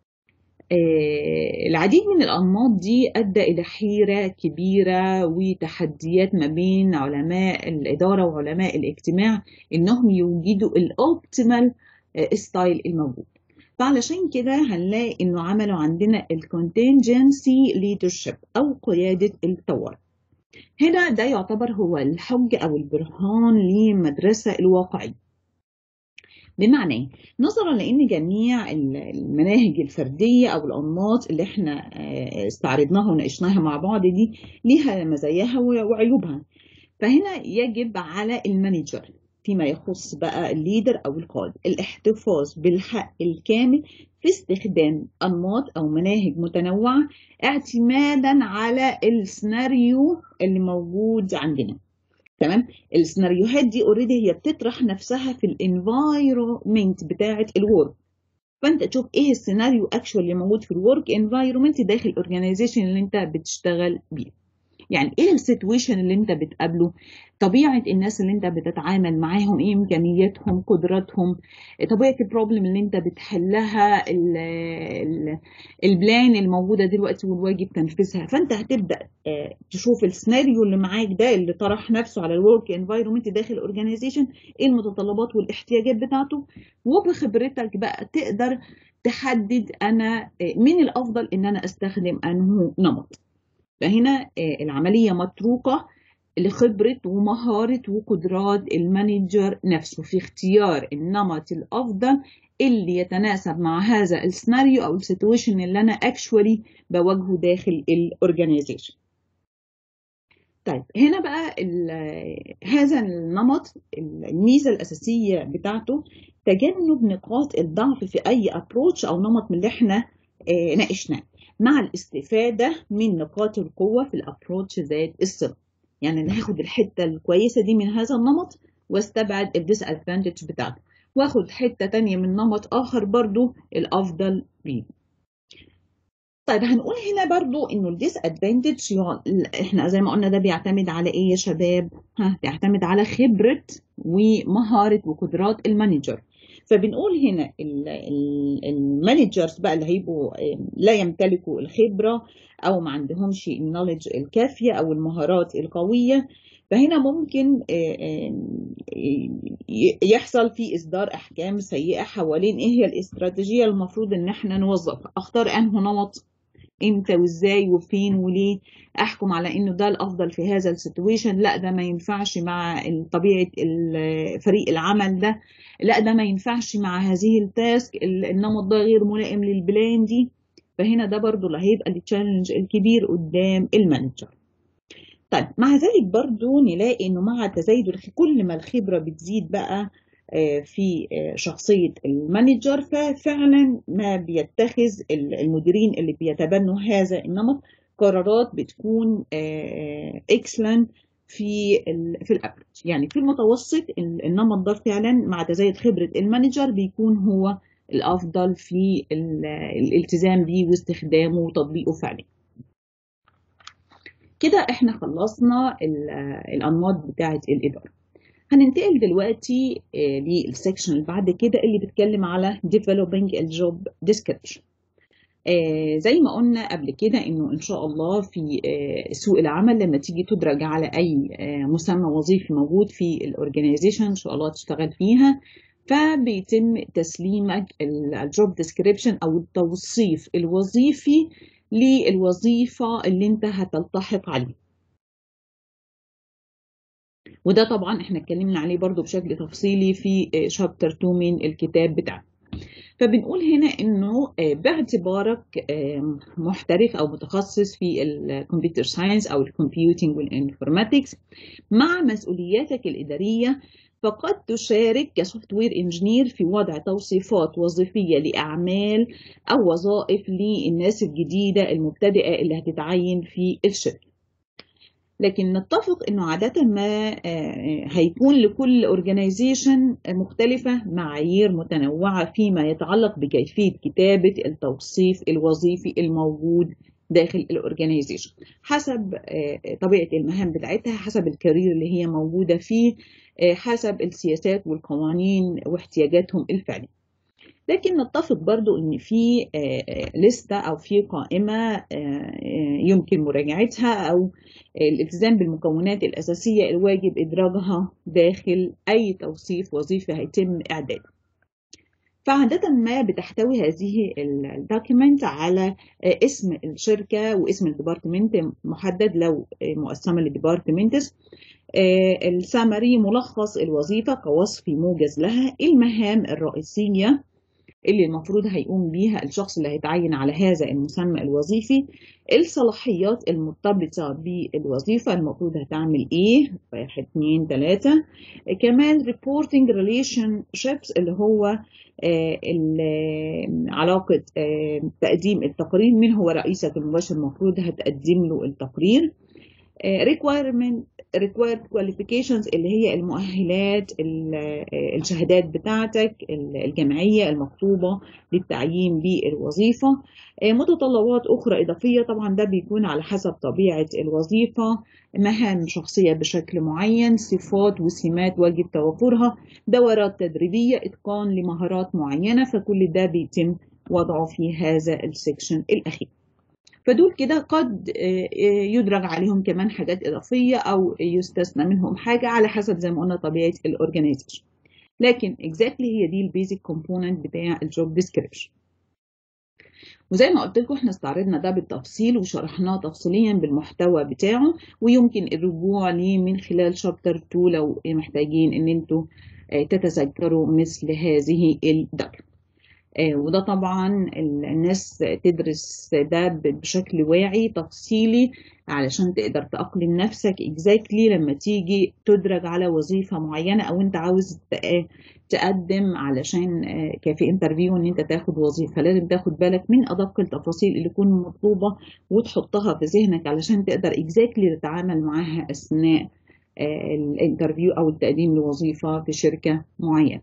Speaker 1: العديد من الأنماط دي أدى إلى حيرة كبيرة وتحديات ما بين علماء الإدارة وعلماء الاجتماع إنهم يوجدوا الأوبتيمال ستايل الموجود فعلشان كده هنلاقي إنه عملوا عندنا الكونتنجنسي ليدرشيب أو قيادة الطوارئ هنا ده يعتبر هو الحج أو البرهان للمدرسة الواقعية بمعنى نظرا لأن جميع المناهج الفردية أو الأنماط اللي احنا استعرضناها وناقشناها مع بعض دي ليها مزاياها وعيوبها فهنا يجب على المانجر فيما يخص بقى الليدر أو القائد الاحتفاظ بالحق الكامل في استخدام أنماط أو مناهج متنوعة اعتمادا على السيناريو اللي موجود عندنا تمام السيناريوهات دي اوريدي هي بتطرح نفسها في الانفايرومنت بتاعه الورك فانت تشوف ايه السيناريو اكشوال اللي موجود في الورك انفايرومنت داخل الاورجنايزيشن اللي انت بتشتغل بيه يعني ايه السيتويشن اللي انت بتقابله طبيعه الناس اللي انت بتتعامل معاهم ايه امكانياتهم قدراتهم طبيعه البروبلم اللي انت بتحلها ال ال البلان الموجوده دلوقتي والواجب تنفيذها فانت هتبدا تشوف السيناريو اللي معاك ده اللي طرح نفسه على الورك انفايرمنت داخل الاورجنايزيشن ايه المتطلبات والاحتياجات بتاعته وبخبرتك بقى تقدر تحدد انا من الافضل ان انا استخدم انه نمط فهنا العملية متروكة لخبرة ومهارة وقدرات المانجر نفسه في اختيار النمط الأفضل اللي يتناسب مع هذا السيناريو أو السيتويشن اللي أنا اكشولي بواجهه داخل الأورجانيزيشن طيب هنا بقى هذا النمط الميزة الأساسية بتاعته تجنب نقاط الضعف في أي أبروتش أو نمط من اللي احنا ناقشناه مع الاستفادة من نقاط القوة في الأبروتش ذات الصلة يعني أنا هاخد الحتة الكويسة دي من هذا النمط واستبعد الديس ادفانتج بتاعته واخد حتة تانية من نمط آخر برضو الأفضل بيه طيب هنقول هنا برضو انه الديس ادفانتج احنا زي ما قلنا ده بيعتمد على ايه يا شباب ها بيعتمد على خبرة ومهارة وقدرات المانجر فبنقول هنا المانجرز بقى اللي هيبقوا لا يمتلكوا الخبره او ما عندهمش النولج الكافيه او المهارات القويه فهنا ممكن يحصل في اصدار احكام سيئه حوالين ايه هي الاستراتيجيه المفروض ان احنا نوظفها اختار انه نمط امتى وازاي وفين وليه احكم على انه ده الافضل في هذا السيتويشن لا ده ما ينفعش مع طبيعه فريق العمل ده لا ده ما ينفعش مع هذه التاسك النمط ده غير ملائم للبلان دي فهنا ده برضو اللي هيبقى التشالنج الكبير قدام المانجر طيب مع ذلك برضو نلاقي انه مع تزايد كل ما الخبره بتزيد بقى في شخصية المانجر ففعلا ما بيتخذ المديرين اللي بيتبنوا هذا النمط قرارات بتكون اكسلنت في في الافرج يعني في المتوسط النمط ده فعلا مع تزايد خبرة المانجر بيكون هو الافضل في الالتزام بيه واستخدامه وتطبيقه فعلا كده احنا خلصنا الانماط بتاعه الاداره هننتقل دلوقتي للسكشن اللي بعد كده اللي بيتكلم على developing الجوب description زي ما قلنا قبل كده انه ان شاء الله في سوق العمل لما تيجي تدرج على اي مسمى وظيفي موجود في الاورجنايزيشن ان شاء الله تشتغل فيها فبيتم تسليمك الجوب ديسكريبشن او التوصيف الوظيفي للوظيفه اللي انت هتلتحق عليها وده طبعا احنا اتكلمنا عليه برضو بشكل تفصيلي في شابتر 2 من الكتاب بتاعنا فبنقول هنا انه باعتبارك محترف او متخصص في الكمبيوتر ساينس او الكمبيوتنج والانفورماتكس مع مسؤولياتك الاداريه فقد تشارك كسوفت وير انجينير في وضع توصيفات وظيفيه لاعمال او وظائف للناس الجديده المبتدئه اللي هتتعين في الشركه لكن نتفق انه عادة ما هيكون لكل اورجانيزيشن مختلفة معايير متنوعة فيما يتعلق بكيفية كتابة التوصيف الوظيفي الموجود داخل الاورجانيزيشن حسب طبيعة المهام بتاعتها حسب الكارير اللي هي موجودة فيه حسب السياسات والقوانين واحتياجاتهم الفعلية لكن نتفق برضو ان في لستة او في قائمة يمكن مراجعتها او الالتزام بالمكونات الاساسية الواجب ادراجها داخل اي توصيف وظيفي هيتم اعداده فعادة ما بتحتوي هذه الدوكيمنت على اسم الشركة واسم الديبارتمنت محدد لو مقسمة لديبارتمنتس السامري ملخص الوظيفة كوصف موجز لها المهام الرئيسية اللي المفروض هيقوم بيها الشخص اللي هيتعين على هذا المسمى الوظيفي الصلاحيات المرتبطة بالوظيفة المفروض هتعمل ايه واحد اتنين تلاتة كمان reporting relationships اللي هو آه علاقة آه تقديم التقرير من هو رئيسك المباشر المفروض هتقدم له التقرير آه requirement required qualifications اللي هي المؤهلات الشهادات بتاعتك الجامعية المطلوبة للتعيين بالوظيفة متطلبات أخرى إضافية طبعا ده بيكون على حسب طبيعة الوظيفة مهام شخصية بشكل معين صفات وسمات واجب توفرها دورات تدريبية إتقان لمهارات معينة فكل ده بيتم وضعه في هذا السكشن الأخير فدول كده قد يدرج عليهم كمان حاجات إضافية أو يستثنى منهم حاجة على حسب زي ما قلنا طبيعة الأورجانيزيشن لكن exactly هي دي البيزك كومبوننت بتاع الجوب ديسكريبشن وزي ما قلت لكم احنا استعرضنا ده بالتفصيل وشرحناه تفصيليا بالمحتوى بتاعه ويمكن الرجوع ليه من خلال شابتر 2 لو محتاجين ان انتوا تتذكروا مثل هذه الدرجة وده طبعا الناس تدرس ده بشكل واعي تفصيلي علشان تقدر تأقلم نفسك اكزاكتلي لما تيجي تدرج على وظيفة معينة او انت عاوز تقدم علشان كفي انترفيو ان انت تاخد وظيفة لازم تاخد بالك من ادق التفاصيل اللي تكون مطلوبة وتحطها في ذهنك علشان تقدر اكزاكتلي تتعامل معاها اثناء الانترفيو او التقديم لوظيفة في شركة معينة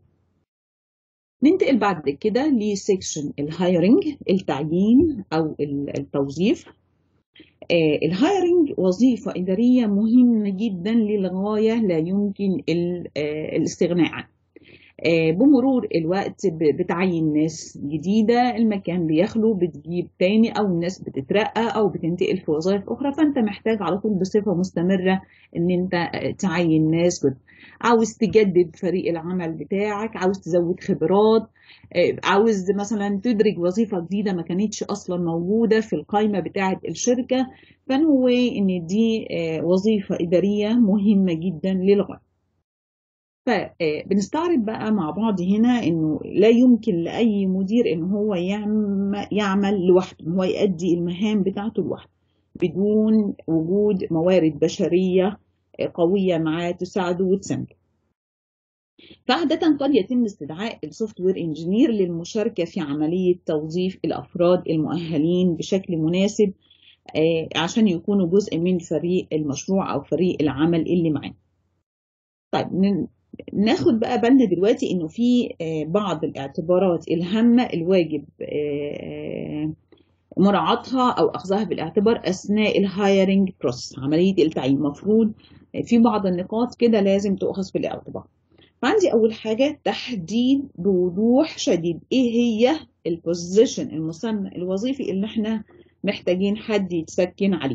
Speaker 1: ننتقل بعد كده لسيكشن الهايرنج التعيين او التوظيف آه الهايرنج وظيفة إدارية مهمة جدا للغاية لا يمكن آه الاستغناء عنها آه بمرور الوقت بتعين ناس جديدة المكان بيخلو بتجيب تاني أو الناس بتترقى أو بتنتقل في وظائف أخرى فأنت محتاج على طول بصفة مستمرة إن أنت تعين ناس جدد عاوز تجدد فريق العمل بتاعك عاوز تزود خبرات عاوز مثلا تدرج وظيفة جديدة ما كانتش أصلا موجودة في القائمة بتاعة الشركة فنو إن دي وظيفة إدارية مهمة جدا للغاية فبنستعرض بقى مع بعض هنا انه لا يمكن لاي مدير ان هو يعمل لوحده ان هو يؤدي المهام بتاعته لوحده بدون وجود موارد بشريه قويه معاه تساعده وتسنده فعادة قد يتم استدعاء السوفت وير انجينير للمشاركة في عملية توظيف الأفراد المؤهلين بشكل مناسب عشان يكونوا جزء من فريق المشروع أو فريق العمل اللي معاه. طيب ناخد بقى بالنا دلوقتي إنه في بعض الاعتبارات الهامة الواجب مراعاتها أو أخذها بالاعتبار أثناء الهايرنج بروسس عملية التعيين المفروض في بعض النقاط كده لازم تؤخذ في الاعتبار. فعندي أول حاجة تحديد بوضوح شديد إيه هي البوزيشن المسمى الوظيفي اللي إحنا محتاجين حد يتسكن عليه.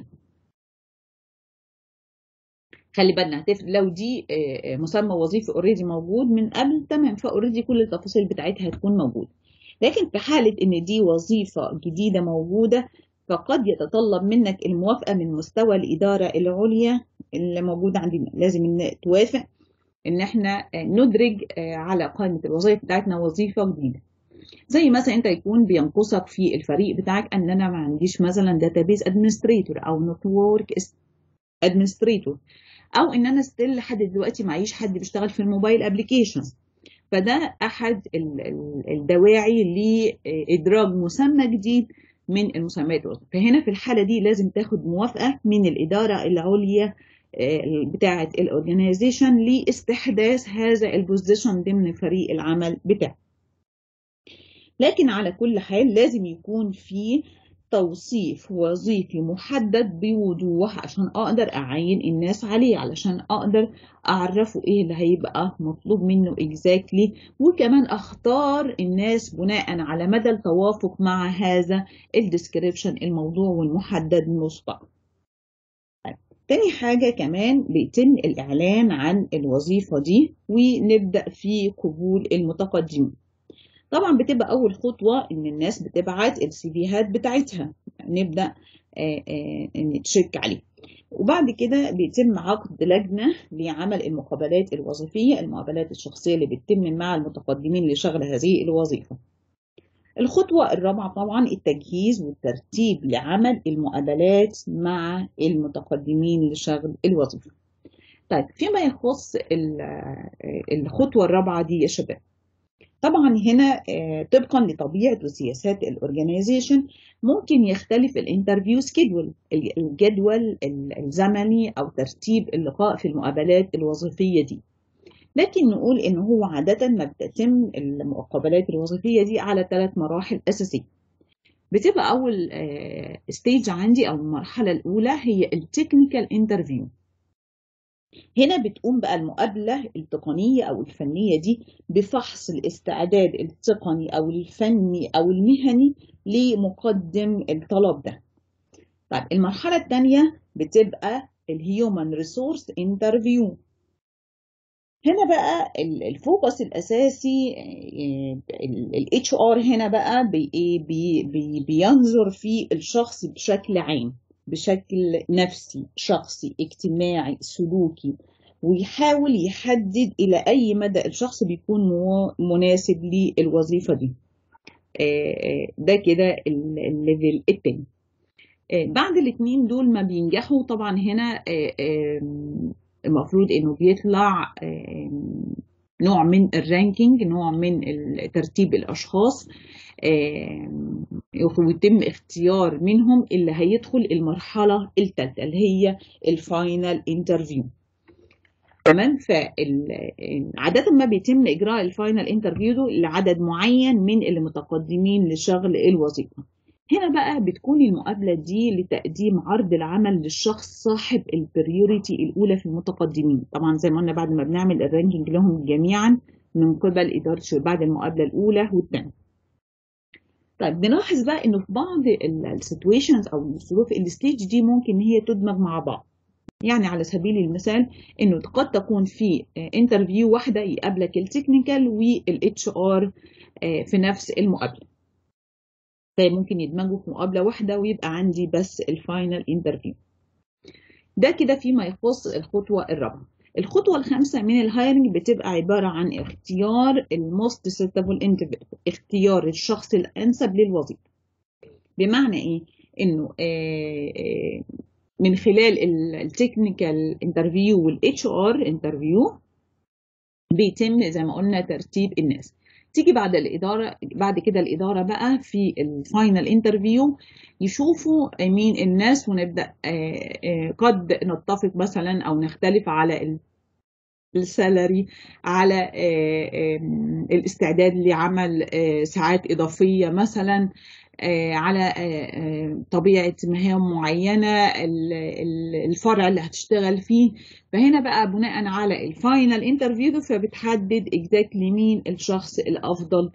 Speaker 1: خلي بالنا لو دي مسمى وظيفي اوريدي موجود من قبل تمام فاوريدي كل التفاصيل بتاعتها هتكون موجوده. لكن في حالة إن دي وظيفة جديدة موجودة فقد يتطلب منك الموافقة من مستوى الإدارة العليا اللي موجودة عندنا لازم إن توافق ان احنا ندرج على قائمه الوظائف بتاعتنا وظيفه جديده زي مثلا انت يكون بينقصك في الفريق بتاعك ان انا ما عنديش مثلا داتابيز ادمنستريتور او نتورك ادمنستريتور او ان انا ستيل لحد دلوقتي معيش حد بيشتغل في الموبايل ابلكيشن فده احد الدواعي لادراج مسمى جديد من المسميات الوظيفيه فهنا في الحاله دي لازم تاخد موافقه من الاداره العليا بتاعة الاورجنايزيشن لاستحداث هذا البوزيشن ضمن فريق العمل بتاعه لكن على كل حال لازم يكون في توصيف وظيفي محدد بوضوح عشان اقدر اعين الناس عليه علشان اقدر اعرفه ايه اللي هيبقى مطلوب منه اكزاكتلي وكمان اختار الناس بناء على مدى التوافق مع هذا الديسكريبشن الموضوع والمحدد مسبقا تاني حاجة كمان بيتم الإعلان عن الوظيفة دي ونبدأ في قبول المتقدمين طبعا بتبقى اول خطوه ان الناس بتبعت السي فيهات بتاعتها نبدا نتشيك عليه وبعد كده بيتم عقد لجنه لعمل المقابلات الوظيفيه المقابلات الشخصيه اللي بتتم مع المتقدمين لشغل هذه الوظيفه الخطوة الرابعة طبعا التجهيز والترتيب لعمل المقابلات مع المتقدمين لشغل الوظيفة طيب فيما يخص الخطوة الرابعة دي يا شباب طبعا هنا طبقا لطبيعة وسياسات الاورجنايزيشن ممكن يختلف الانترفيو سكيدول الجدول الزمني او ترتيب اللقاء في المقابلات الوظيفية دي لكن نقول ان هو عادة ما بتتم المقابلات الوظيفية دي على ثلاث مراحل اساسية بتبقى اول ستيج عندي او المرحلة الاولى هي التكنيكال انترفيو هنا بتقوم بقى المقابلة التقنية أو الفنية دي بفحص الاستعداد التقني أو الفني أو المهني لمقدم الطلب ده طيب المرحلة الثانية بتبقى الهيومن ريسورس انترفيو هنا بقى الفوكس الاساسي الاتش ار هنا بقى بي بي بي بينظر في الشخص بشكل عام بشكل نفسي شخصي اجتماعي سلوكي ويحاول يحدد الى اي مدى الشخص بيكون مناسب للوظيفه دي ده كده الليفل التاني بعد الاتنين دول ما بينجحوا طبعا هنا المفروض انه بيطلع نوع من الرانكينج نوع من ترتيب الاشخاص ويتم اختيار منهم اللي هيدخل المرحله الثالثه اللي هي الفاينل انترفيو تمام فعادة ما بيتم إجراء الفاينل انترفيو لعدد معين من اللي متقدمين لشغل الوظيفة هنا بقى بتكون المقابلة دي لتقديم عرض العمل للشخص صاحب البريوريتي الأولى في المتقدمين طبعا زي ما قلنا بعد ما بنعمل الرانكينج لهم جميعا من قبل إدارة بعد المقابلة الأولى والثانية طيب بنلاحظ بقى انه في بعض السيتويشنز او الظروف الستيج دي ممكن ان هي تدمج مع بعض يعني على سبيل المثال انه قد تكون في انترفيو واحده يقابلك التكنيكال والاتش ار في نفس المقابله فممكن يدمجوا في مقابله واحده ويبقى عندي بس الفاينل انترفيو ده كده فيما يخص الخطوه الرابعه الخطوة الخامسة من الهايرنج بتبقى عبارة عن اختيار الموست suitable individual اختيار الشخص الأنسب للوظيفة بمعنى إيه؟ إنه آآ آآ من خلال التكنيكال انترفيو والاتش ار انترفيو بيتم زي ما قلنا ترتيب الناس تيجي بعد الإدارة بعد كده الإدارة بقى في الفاينل انترفيو يشوفوا مين الناس ونبدأ قد نتفق مثلا أو نختلف على السالري على الاستعداد لعمل ساعات إضافية مثلا على طبيعة مهام معينة الفرع اللي هتشتغل فيه فهنا بقى بناء على الفاينل انترفيو فبتحدد اكزاكتلي مين الشخص الأفضل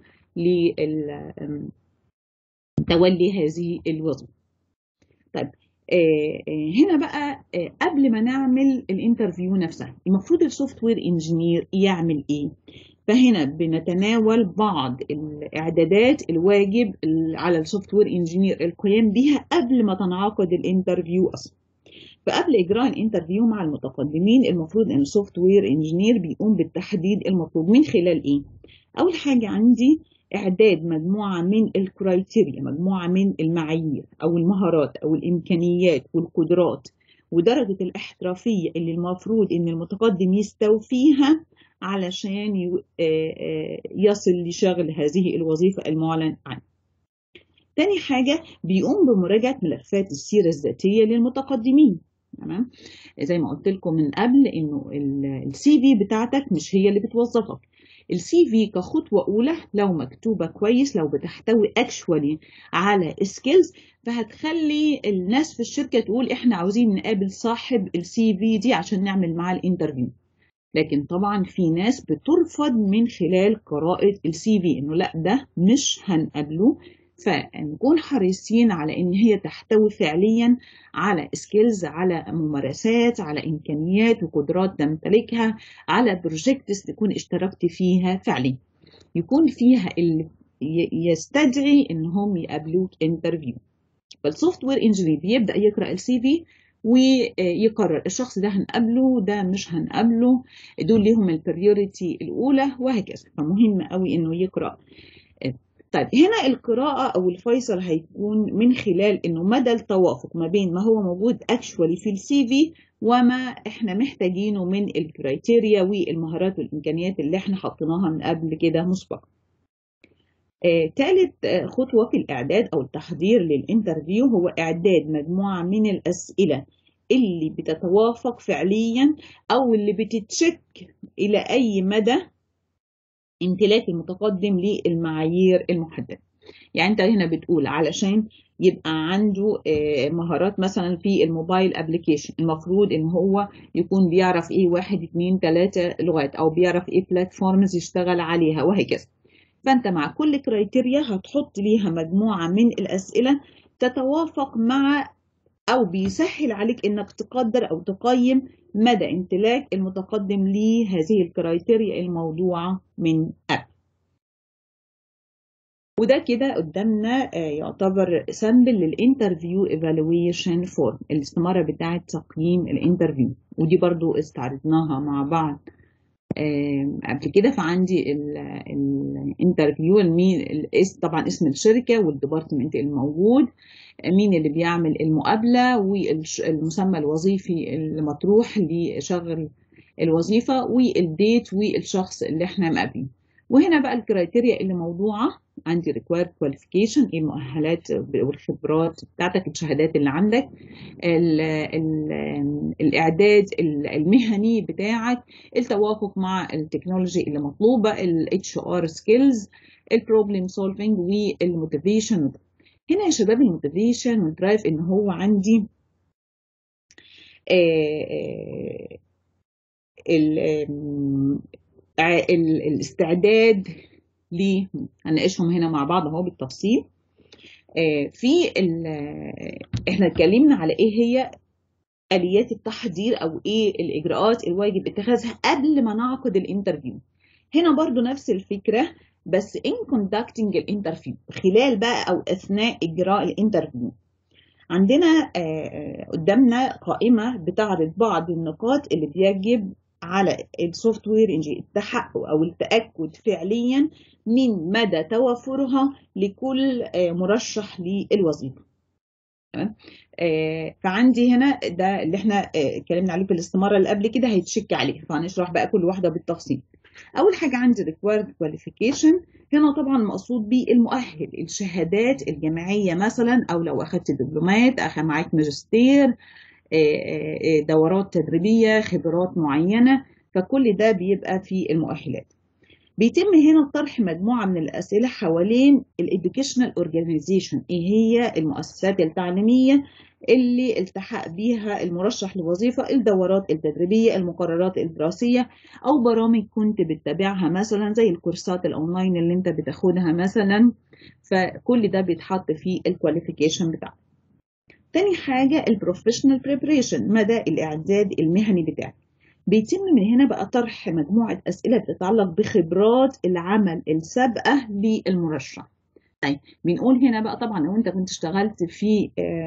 Speaker 1: لتولي هذه الوظيفة طيب هنا بقى قبل ما نعمل الانترفيو نفسها المفروض السوفت وير انجينير يعمل ايه فهنا بنتناول بعض الاعدادات الواجب على السوفت وير انجينير القيام بها قبل ما تنعقد الانترفيو اصلا فقبل اجراء الانترفيو مع المتقدمين المفروض ان السوفت وير انجينير بيقوم بالتحديد المطلوب من خلال ايه اول حاجه عندي اعداد مجموعه من الكرايتيريا مجموعه من المعايير او المهارات او الامكانيات والقدرات ودرجه الاحترافيه اللي المفروض ان المتقدم يستوفيها علشان يصل لشغل هذه الوظيفة المعلن عنها تاني حاجة بيقوم بمراجعة ملفات السيرة الذاتية للمتقدمين تمام زي ما قلت لكم من قبل انه السي في بتاعتك مش هي اللي بتوظفك السي في كخطوة أولى لو مكتوبة كويس لو بتحتوي اكشوالي على سكيلز فهتخلي الناس في الشركة تقول احنا عاوزين نقابل صاحب السي في دي عشان نعمل معاه الانترفيو لكن طبعا في ناس بترفض من خلال قراءة السي في انه لا ده مش هنقابله فنكون حريصين على ان هي تحتوي فعليا على سكيلز على ممارسات على امكانيات وقدرات تمتلكها على بروجكتس تكون اشتركت فيها فعليا يكون فيها يستدعي انهم يقابلوك انترفيو فالسوفت وير انجينير بيبدا يقرا السي في ويقرر الشخص ده هنقابله ده مش هنقابله دول ليهم البريوريتي الاولى وهكذا فمهم قوي انه يقرا طيب هنا القراءة أو الفيصل هيكون من خلال إنه مدى التوافق ما بين ما هو موجود اكشوالي في السي في وما إحنا محتاجينه من الكرايتيريا والمهارات والإمكانيات اللي إحنا حطيناها من قبل كده مسبقا. ثالث آه خطوة في الإعداد أو التحضير للإنترفيو هو إعداد مجموعة من الأسئلة اللي بتتوافق فعليا أو اللي بتتشك إلى أي مدى امتلاك المتقدم للمعايير المحددة يعني انت هنا بتقول علشان يبقى عنده مهارات مثلا في الموبايل ابلكيشن المفروض ان هو يكون بيعرف ايه واحد اتنين تلاتة لغات او بيعرف ايه بلاتفورمز يشتغل عليها وهكذا فانت مع كل كرايتيريا هتحط ليها مجموعة من الاسئلة تتوافق مع او بيسهل عليك انك تقدر او تقيم مدى امتلاك المتقدم لهذه الكرايتيريا الموضوعة من قبل وده كده قدامنا يعتبر سامبل للانترفيو ايفالويشن فورم الاستمارة بتاعة تقييم الانترفيو ودي برضو استعرضناها مع بعض قبل كده فعندي الانترفيو مين طبعا اسم الشركة والديبارتمنت الموجود مين اللي بيعمل المقابلة والمسمى الوظيفي المطروح لشغل الوظيفة والديت والشخص اللي احنا مقابلين وهنا بقى الكرايتيريا اللي موضوعة عندي required qualification ايه المؤهلات والخبرات بتاعتك الشهادات اللي عندك ال ال الاعداد المهني بتاعك التوافق مع التكنولوجي اللي مطلوبه ال HR skills البروبلم سولفينج والموتيفيشن هنا يا شباب الموتيفيشن والدرايف ان هو عندي ال الاستعداد ليه هنناقشهم هنا مع بعض اهو بالتفصيل في احنا اتكلمنا على ايه هي اليات التحضير او ايه الاجراءات الواجب اتخاذها قبل ما نعقد الانترفيو هنا برضو نفس الفكره بس in conducting الانترفيو خلال بقى او اثناء اجراء الانترفيو عندنا قدامنا قائمه بتعرض بعض النقاط اللي بيجب على السوفت وير انجينير التحقق او التاكد فعليا من مدى توافرها لكل مرشح للوظيفه تمام فعندي هنا ده اللي احنا اتكلمنا عليه في الاستماره اللي قبل كده هيتشك عليه فهنشرح بقى كل واحده بالتفصيل اول حاجه عندي required qualification هنا طبعا مقصود بيه المؤهل الشهادات الجامعيه مثلا او لو اخدت دبلومات اخد معاك ماجستير دورات تدريبيه خبرات معينه فكل ده بيبقى في المؤهلات بيتم هنا طرح مجموعه من الاسئله حوالين الاديوكيشنال اورجانيزيشن ايه هي المؤسسات التعليميه اللي التحق بيها المرشح لوظيفه الدورات التدريبيه المقررات الدراسيه او برامج كنت بتتابعها مثلا زي الكورسات الاونلاين اللي انت بتاخدها مثلا فكل ده بيتحط في الكواليفيكيشن بتاعك تاني حاجة البروفيشنال بريبريشن مدى الإعداد المهني بتاعك بيتم من هنا بقى طرح مجموعة أسئلة بتتعلق بخبرات العمل السابقة للمرشح طيب بنقول هنا بقى طبعا لو انت كنت اشتغلت في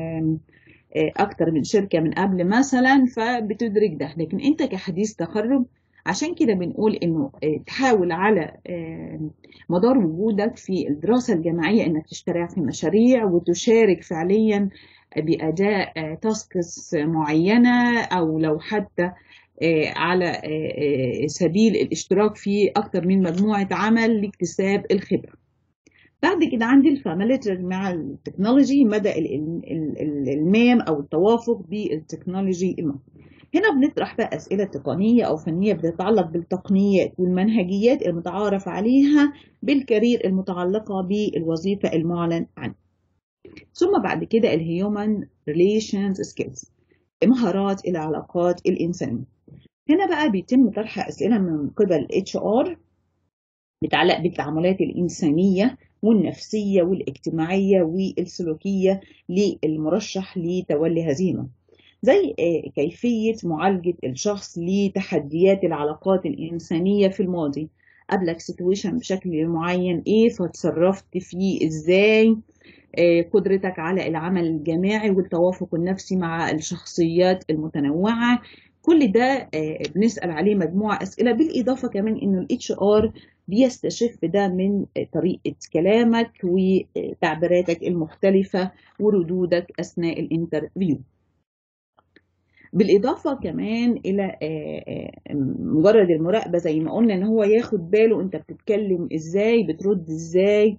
Speaker 1: اكتر من شركة من قبل مثلا فبتدرك ده لكن انت كحديث تخرج عشان كده بنقول انه تحاول على مدار وجودك في الدراسة الجامعية انك تشترك في مشاريع وتشارك فعليا بأداء تاسكس معينة أو لو حتى على سبيل الاشتراك في أكثر من مجموعة عمل لاكتساب الخبرة بعد كده عندي الفاميليتر مع التكنولوجي مدى المام أو التوافق بالتكنولوجي المطلوب هنا بنطرح بقى أسئلة تقنية أو فنية بتتعلق بالتقنيات والمنهجيات المتعارف عليها بالكارير المتعلقة بالوظيفة المعلن عنها ثم بعد كده الهيومن ريليشنز سكيلز مهارات العلاقات الإنسانية هنا بقى بيتم طرح أسئلة من قبل اتش ار بتعلق بالتعاملات الإنسانية والنفسية والاجتماعية والسلوكية للمرشح لتولي هذه المهمة زي كيفية معالجة الشخص لتحديات العلاقات الإنسانية في الماضي قابلك سيتويشن بشكل معين ايه فتصرفت فيه ازاي قدرتك على العمل الجماعي والتوافق النفسي مع الشخصيات المتنوعة كل ده بنسأل عليه مجموعة أسئلة بالإضافة كمان إنه الاتش ار بيستشف ده من طريقة كلامك وتعبيراتك المختلفة وردودك أثناء الانترفيو بالإضافة كمان إلى مجرد المراقبة زي ما قلنا إن هو ياخد باله أنت بتتكلم إزاي بترد إزاي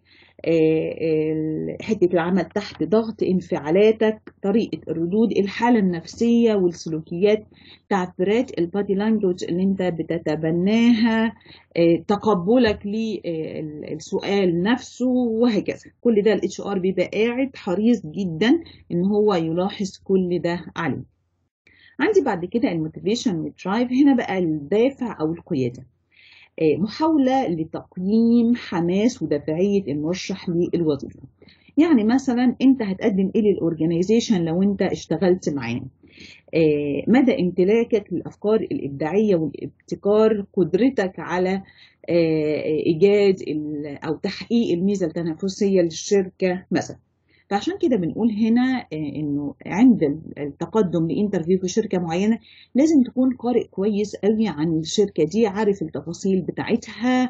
Speaker 1: حتة العمل تحت ضغط انفعالاتك طريقة الردود الحالة النفسية والسلوكيات تعبيرات البادي لانجوج اللي انت بتتبناها تقبلك للسؤال نفسه وهكذا كل ده الاتش ار بيبقى قاعد حريص جدا ان هو يلاحظ كل ده عليه عندي بعد كده الموتيفيشن والدرايف هنا بقى الدافع او القياده محاولة لتقييم حماس ودافعية المرشح للوظيفة يعني مثلا انت هتقدم ايه للاورجنايزيشن لو انت اشتغلت معاه مدى امتلاكك للافكار الابداعيه والابتكار قدرتك على ايجاد او تحقيق الميزه التنافسيه للشركه مثلا فعشان كده بنقول هنا انه عند التقدم لانترفيو في شركه معينه لازم تكون قارئ كويس قوي عن الشركه دي عارف التفاصيل بتاعتها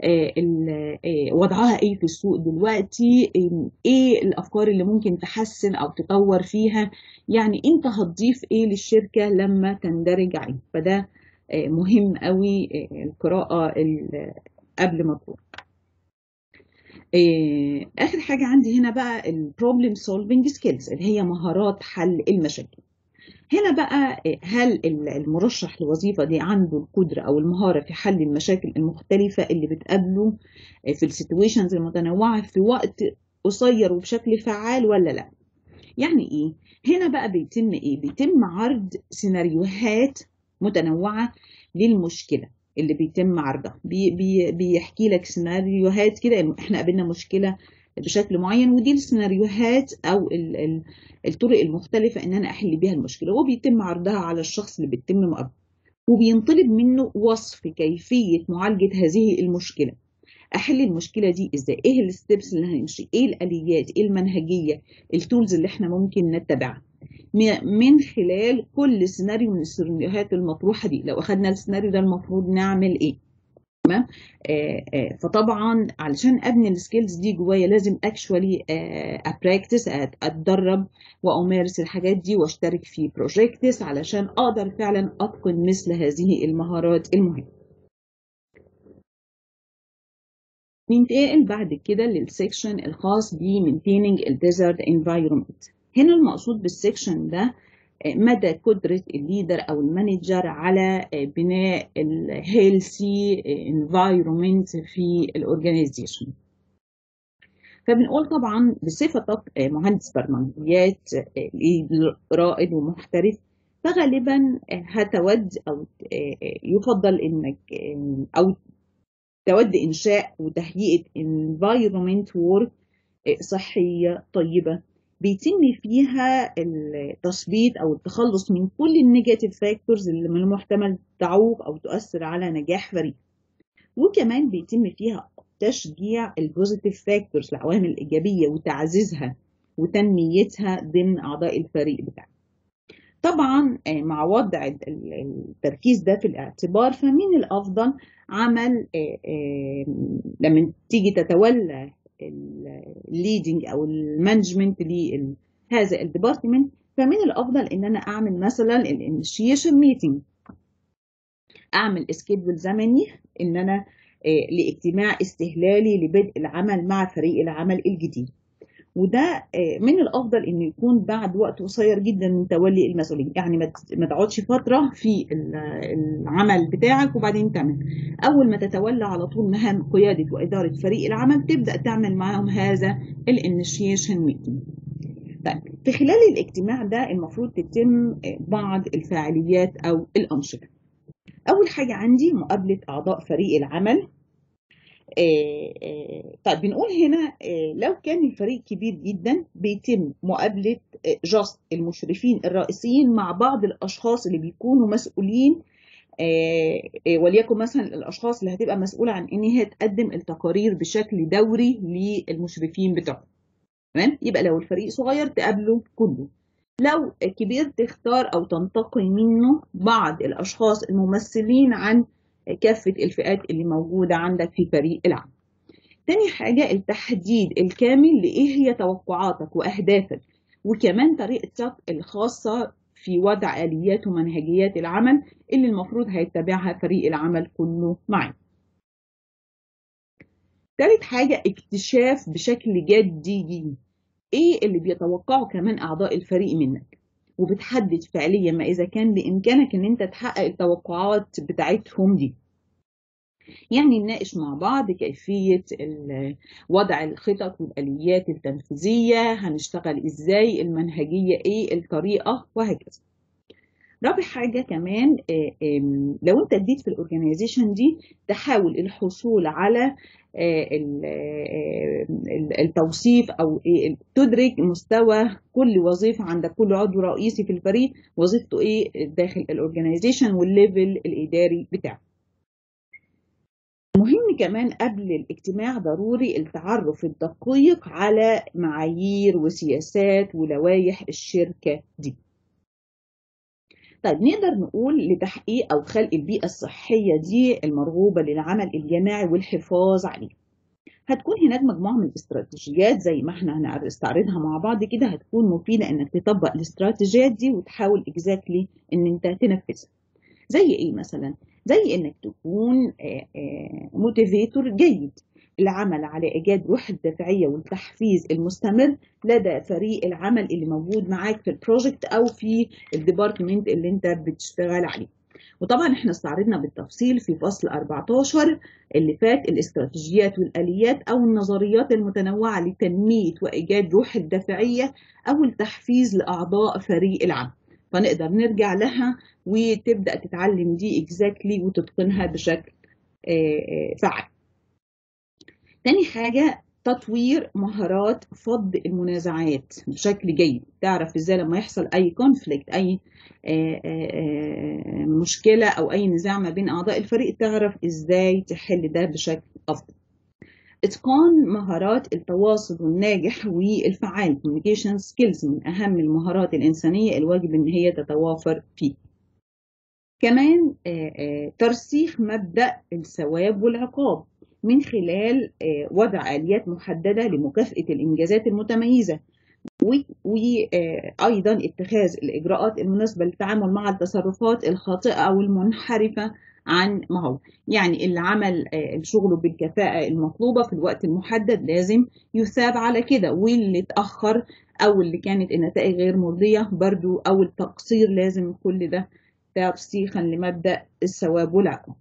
Speaker 1: وضعها ايه في السوق دلوقتي ايه الافكار اللي ممكن تحسن او تطور فيها يعني انت هتضيف ايه للشركه لما تندرج عليه فده مهم قوي القراءه قبل ما تروح اخر حاجه عندي هنا بقى البروبلم سولفنج سكيلز اللي هي مهارات حل المشاكل هنا بقى هل المرشح للوظيفه دي عنده القدره او المهاره في حل المشاكل المختلفه اللي بتقابله في السيتويشنز المتنوعه في وقت قصير وبشكل فعال ولا لا يعني ايه هنا بقى بيتم ايه بيتم عرض سيناريوهات متنوعه للمشكله اللي بيتم عرضها بي بي بيحكي لك سيناريوهات كده انه احنا قابلنا مشكله بشكل معين ودي السيناريوهات او ال ال الطرق المختلفه ان انا احل بيها المشكله وبيتم عرضها على الشخص اللي بيتم مقابلته وبينطلب منه وصف كيفيه معالجه هذه المشكله احل المشكله دي ازاي ايه الستبس اللي هنمشي ايه الاليات ايه المنهجيه التولز اللي احنا ممكن نتبعها من خلال كل سيناريو من السيناريوهات المطروحه دي لو اخذنا السيناريو ده المفروض نعمل ايه تمام فطبعا علشان ابني السكيلز دي جوايا لازم اكشوالي ابراكتس اتدرب وامارس الحاجات دي واشترك في بروجيكتس علشان اقدر فعلا اتقن مثل هذه المهارات المهمه ننتقل بعد كده للسكشن الخاص ب maintaining الديزرت environment هنا المقصود بالسكشن ده مدى قدرة الليدر أو المانجر على بناء الهيلثي انفايرومنت في الأورجانيزيشن فبنقول طبعا بصفتك مهندس برمجيات رائد ومحترف فغالبا هتود أو يفضل إنك أو تود إنشاء وتهيئة environment work صحية طيبة بيتم فيها التثبيط او التخلص من كل النيجاتيف فاكتورز اللي من المحتمل تعوق او تؤثر على نجاح فريق وكمان بيتم فيها تشجيع البوزيتيف فاكتورز العوامل الايجابيه وتعزيزها وتنميتها ضمن اعضاء الفريق بتاعك طبعا مع وضع التركيز ده في الاعتبار فمين الافضل عمل لما تيجي تتولى الليدنج او المانجمنت لهذا الديبارتمنت فمن الافضل ان انا اعمل مثلا الانيشيشن ميتنج اعمل سكيدول زمني ان انا لاجتماع استهلالي لبدء العمل مع فريق العمل الجديد وده من الافضل انه يكون بعد وقت قصير جدا من تولي المسؤوليه يعني ما تقعدش فتره في العمل بتاعك وبعدين تعمل اول ما تتولى على طول مهام قياده واداره فريق العمل تبدا تعمل معاهم هذا الانيشيشن ميتنج طيب في خلال الاجتماع ده المفروض تتم بعض الفعاليات او الانشطه اول حاجه عندي مقابله اعضاء فريق العمل آه آه طيب بنقول هنا آه لو كان الفريق كبير جدا بيتم مقابلة جاست المشرفين الرئيسيين مع بعض الأشخاص اللي بيكونوا مسؤولين وليكن مثلا الاشخاص اللي هتبقى مسؤوله عن ان هي تقدم التقارير بشكل دوري للمشرفين بتوعها تمام يبقى لو الفريق صغير تقابله كله لو كبير تختار او تنتقي منه بعض الاشخاص الممثلين عن كافه الفئات اللي موجوده عندك في فريق العمل تاني حاجة التحديد الكامل لإيه هي توقعاتك وأهدافك وكمان طريقتك الخاصة في وضع آليات ومنهجيات العمل اللي المفروض هيتبعها فريق العمل كله معاك. تالت حاجة اكتشاف بشكل جدي ايه اللي بيتوقعه كمان اعضاء الفريق منك وبتحدد فعليا ما اذا كان بامكانك ان انت تحقق التوقعات بتاعتهم دي يعني نناقش مع بعض كيفية وضع الخطط والآليات التنفيذية هنشتغل ازاي المنهجية ايه الطريقة وهكذا رابع حاجة كمان لو انت جديد في الاورجنايزيشن دي تحاول الحصول على التوصيف او تدرك مستوى كل وظيفة عند كل عضو رئيسي في الفريق وظيفته ايه داخل الاورجنايزيشن والليفل الاداري بتاعه مهم كمان قبل الاجتماع ضروري التعرف الدقيق على معايير وسياسات ولوائح الشركة دي طيب نقدر نقول لتحقيق أو خلق البيئة الصحية دي المرغوبة للعمل الجماعي والحفاظ عليه هتكون هناك مجموعة من الاستراتيجيات زي ما احنا هنستعرضها مع بعض كده هتكون مفيدة انك تطبق الاستراتيجيات دي وتحاول اكزاكتلي ان انت تنفذها زي ايه مثلا زي انك تكون موتيفيتور جيد العمل على ايجاد روح الدافعيه والتحفيز المستمر لدى فريق العمل اللي موجود معاك في البروجكت او في الديبارتمنت اللي انت بتشتغل عليه وطبعا احنا استعرضنا بالتفصيل في فصل 14 اللي فات الاستراتيجيات والاليات او النظريات المتنوعه لتنميه وايجاد روح الدافعيه او التحفيز لاعضاء فريق العمل فنقدر نرجع لها وتبدا تتعلم دي اكزاكتلي وتتقنها بشكل فعال تاني حاجة تطوير مهارات فض المنازعات بشكل جيد تعرف ازاي لما يحصل اي كونفليكت اي مشكلة او اي نزاع ما بين اعضاء الفريق تعرف ازاي تحل ده بشكل افضل اتقان مهارات التواصل الناجح والفعال communication skills من اهم المهارات الانسانية الواجب ان هي تتوافر فيه كمان ترسيخ مبدأ الثواب والعقاب من خلال وضع آليات محددة لمكافأة الإنجازات المتميزة وأيضا اتخاذ الإجراءات المناسبة للتعامل مع التصرفات الخاطئة أو المنحرفة عن ما هو يعني اللي عمل شغله بالكفاءة المطلوبة في الوقت المحدد لازم يثاب على كده واللي اتأخر أو اللي كانت النتائج غير مرضية برضو أو التقصير لازم كل ده ترسيخا لمبدأ الثواب والعقاب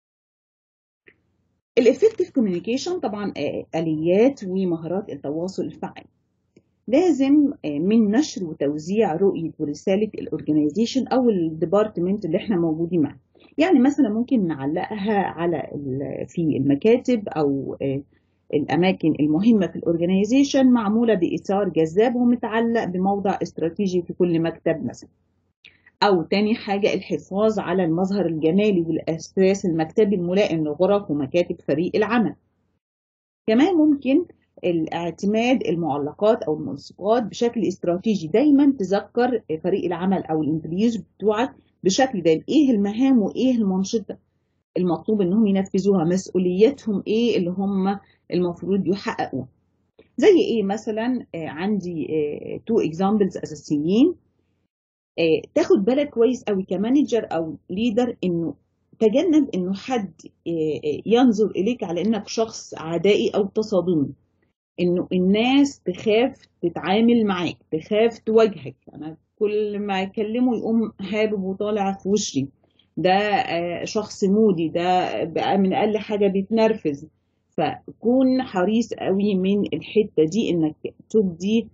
Speaker 1: الافكتيف كوميونيكيشن طبعا اليات ومهارات التواصل الفعال لازم من نشر وتوزيع رؤيه ورساله الاورجنايزيشن او الديبارتمنت اللي احنا موجودين معاه يعني مثلا ممكن نعلقها على في المكاتب او الاماكن المهمه في الاورجنايزيشن معموله باطار جذاب ومتعلق بموضع استراتيجي في كل مكتب مثلا أو تاني حاجة الحفاظ على المظهر الجمالي والأساس المكتبي الملائم لغرف ومكاتب فريق العمل كمان ممكن الاعتماد المعلقات أو الملصقات بشكل استراتيجي دايما تذكر فريق العمل أو الإمبليز بتوعك بشكل دايم إيه المهام وإيه المنشطة المطلوب إنهم ينفذوها مسؤولياتهم إيه اللي هم المفروض يحققوها زي إيه مثلا عندي تو اكزامبلز أساسيين تاخد بالك كويس قوي كمانجر او ليدر انه تجنب انه حد ينظر اليك على انك شخص عدائي او تصادمي انه الناس تخاف تتعامل معاك تخاف تواجهك انا كل ما اكلمه يقوم هابب وطالع في وشي ده شخص مودي ده بقى من اقل حاجه بيتنرفز فكون حريص قوي من الحته دي انك تبدي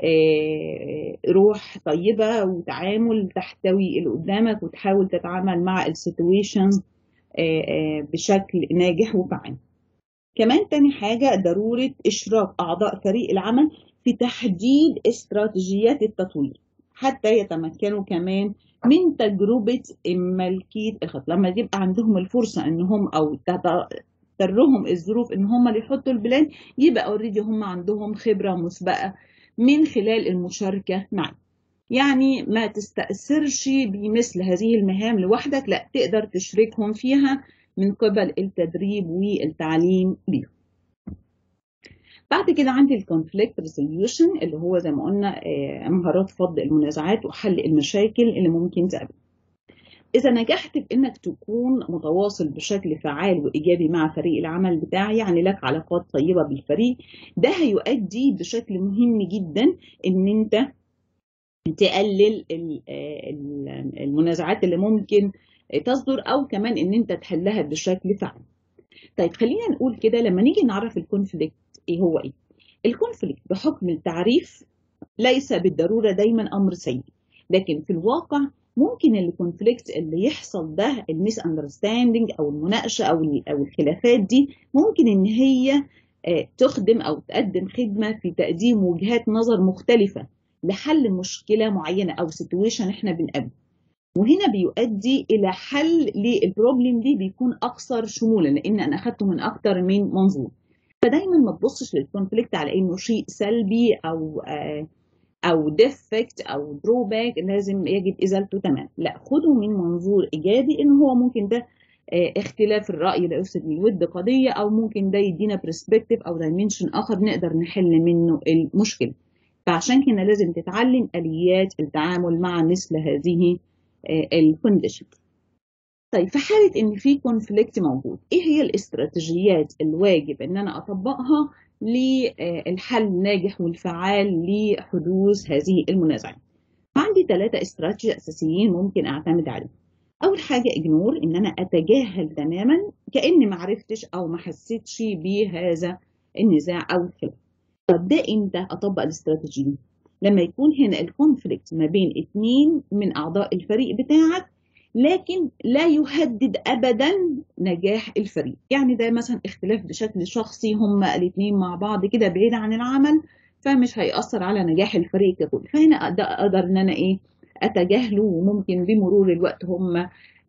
Speaker 1: روح طيبة وتعامل تحتوي اللي قدامك وتحاول تتعامل مع السيتويشن بشكل ناجح وفعال كمان تاني حاجة ضرورة إشراك أعضاء فريق العمل في تحديد استراتيجيات التطوير حتى يتمكنوا كمان من تجربة ملكية الخط لما يبقى عندهم الفرصة انهم او تضطرهم الظروف ان هم اللي يحطوا البلان يبقى اوريدي هم عندهم خبرة مسبقة من خلال المشاركة معي يعني ما تستأثرش بمثل هذه المهام لوحدك لا تقدر تشركهم فيها من قبل التدريب والتعليم ليهم بعد كده عندي الكونفليكت ريزوليوشن اللي هو زي ما قلنا مهارات فض المنازعات وحل المشاكل اللي ممكن تقابل إذا نجحت في إنك تكون متواصل بشكل فعال وإيجابي مع فريق العمل بتاعي يعني لك علاقات طيبة بالفريق ده هيؤدي بشكل مهم جدا إن أنت تقلل المنازعات اللي ممكن تصدر أو كمان إن أنت تحلها بشكل فعال. طيب خلينا نقول كده لما نيجي نعرف الكونفليكت إيه هو إيه؟ الكونفليكت بحكم التعريف ليس بالضرورة دايما أمر سيء لكن في الواقع ممكن الكونفليكت اللي يحصل ده الميس اندرستاندينج او المناقشه او او الخلافات دي ممكن ان هي تخدم او تقدم خدمه في تقديم وجهات نظر مختلفه لحل مشكله معينه او سيتويشن احنا بنقابله وهنا بيؤدي الى حل للبروبلم دي بيكون اكثر شمولا لان انا اخدته من اكثر من منظور فدايما ما تبصش للكونفليكت على انه شيء سلبي او آه او ديفكت او دروباك لازم يجب ازالته تمام لا خده من منظور ايجابي ان هو ممكن ده اختلاف الراي لا يفسد للود قضيه او ممكن ده يدينا برسبكتيف او دايمنشن اخر نقدر نحل منه المشكله فعشان كده لازم تتعلم اليات التعامل مع مثل هذه الكونديشن طيب في حاله ان في كونفليكت موجود ايه هي الاستراتيجيات الواجب ان انا اطبقها للحل الناجح والفعال لحدوث هذه المنازعات عندي ثلاثة استراتيجي أساسيين ممكن أعتمد عليهم أول حاجة إجنور إن أنا أتجاهل تماما كأني ما عرفتش أو ما حسيتش بهذا النزاع أو الخلاف طب ده إمتى أطبق الاستراتيجي دي؟ لما يكون هنا الكونفليكت ما بين اتنين من أعضاء الفريق بتاعك لكن لا يهدد ابدا نجاح الفريق يعني ده مثلا اختلاف بشكل شخصي هما الاثنين مع بعض كده بعيد عن العمل فمش هيأثر على نجاح الفريق ككل فهنا اقدر ان انا ايه اتجاهله وممكن بمرور الوقت هما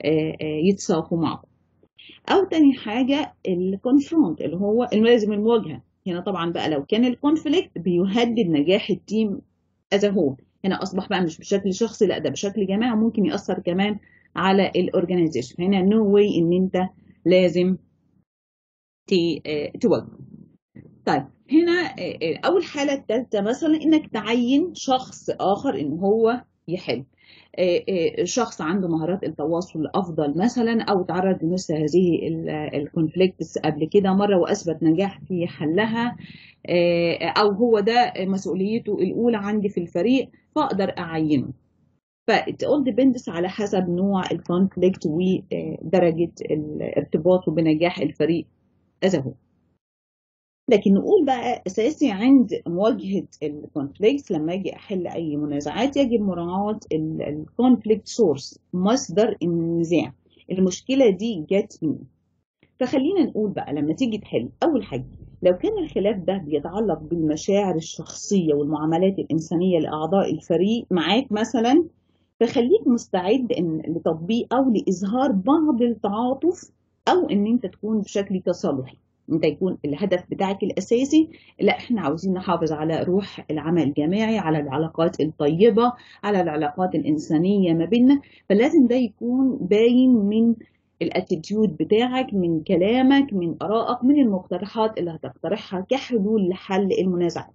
Speaker 1: يتصافوا مع بعض او تاني حاجة الكونفرونت اللي هو لازم المواجهة هنا طبعا بقى لو كان الكونفليكت بيهدد نجاح التيم از هول هنا اصبح بقى مش بشكل شخصي لا ده بشكل جماعي ممكن يأثر كمان على الاورجنايزيشن هنا نو no واي ان انت لازم تواجه طيب هنا اول حاله الثالثه مثلا انك تعين شخص اخر ان هو يحل شخص عنده مهارات التواصل افضل مثلا او تعرض لمثل هذه الكونفليكتس قبل كده مره واثبت نجاح في حلها او هو ده مسؤوليته الاولى عندي في الفريق فاقدر اعينه فإت all depends على حسب نوع الكونفليكت ودرجة ارتباطه بنجاح الفريق as a whole. لكن نقول بقى أساسي عند مواجهة الكونفليكت لما أجي أحل أي منازعات يجب مراعاة الكونفليكت سورس مصدر النزاع المشكلة دي جت منين فخلينا نقول بقى لما تيجي تحل أول حاجة لو كان الخلاف ده بيتعلق بالمشاعر الشخصية والمعاملات الإنسانية لأعضاء الفريق معاك مثلا فخليك مستعد إن لتطبيق او لاظهار بعض التعاطف او ان انت تكون بشكل تصالحي انت يكون الهدف بتاعك الاساسي لا احنا عاوزين نحافظ على روح العمل الجماعي على العلاقات الطيبه على العلاقات الانسانيه ما بيننا فلازم ده يكون باين من الاتيتيود بتاعك من كلامك من ارائك من المقترحات اللي هتقترحها كحلول لحل المنازعات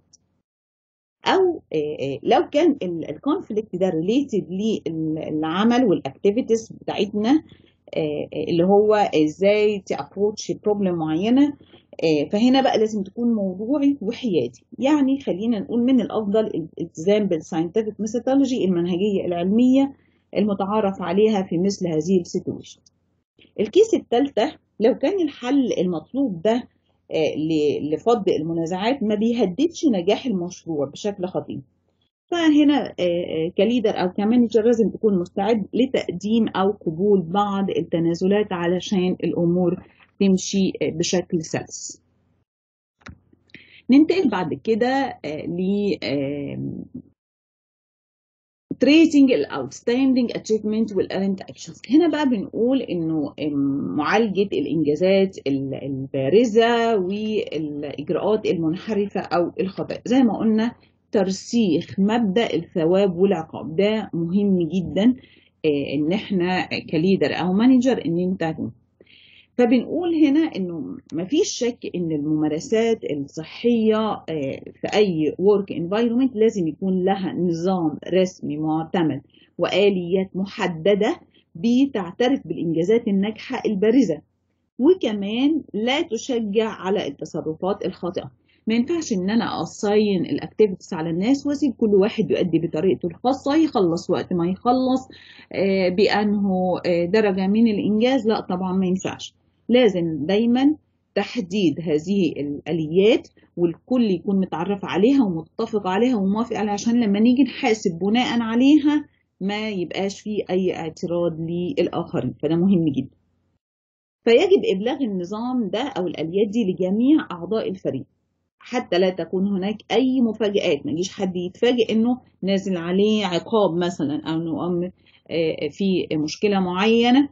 Speaker 1: او لو كان الكونفليكت ده ريليتد للعمل والاكتيفيتيز بتاعتنا اللي هو ازاي تابروتش بروبلم معينه فهنا بقى لازم تكون موضوعي وحيادي يعني خلينا نقول من الافضل الالتزام بالساينتفك ميثودولوجي المنهجيه العلميه المتعارف عليها في مثل هذه السيتويشن الكيس الثالثه لو كان الحل المطلوب ده لفض المنازعات ما بيهددش نجاح المشروع بشكل خطير فهنا كليدر او كمانجر لازم تكون مستعد لتقديم او قبول بعض التنازلات علشان الامور تمشي بشكل سلس ننتقل بعد كده ل تريسنج الاوتستاندينج اتشيفمنت والارنت اكشنز هنا بقى بنقول انه معالجه الانجازات البارزه والاجراءات المنحرفه او الخطا زي ما قلنا ترسيخ مبدا الثواب والعقاب ده مهم جدا ان احنا كليدر او مانجر ان انت فبنقول هنا انه مفيش شك ان الممارسات الصحيه في اي ورك انفايرمنت لازم يكون لها نظام رسمي معتمد واليات محدده بتعترف بالانجازات الناجحه البارزه وكمان لا تشجع على التصرفات الخاطئه ما ينفعش ان انا اصين الاكتيفيتيز على الناس واسيب كل واحد يؤدي بطريقته الخاصه يخلص وقت ما يخلص بانه درجه من الانجاز لا طبعا ما ينفعش لازم دايما تحديد هذه الاليات والكل يكون متعرف عليها ومتفق عليها وموافق عليها عشان لما نيجي نحاسب بناء عليها ما يبقاش فيه اي اعتراض للاخرين فده مهم جدا فيجب ابلاغ النظام ده او الاليات دي لجميع اعضاء الفريق حتى لا تكون هناك اي مفاجآت ما يجيش حد يتفاجئ انه نازل عليه عقاب مثلا او انه في مشكله معينه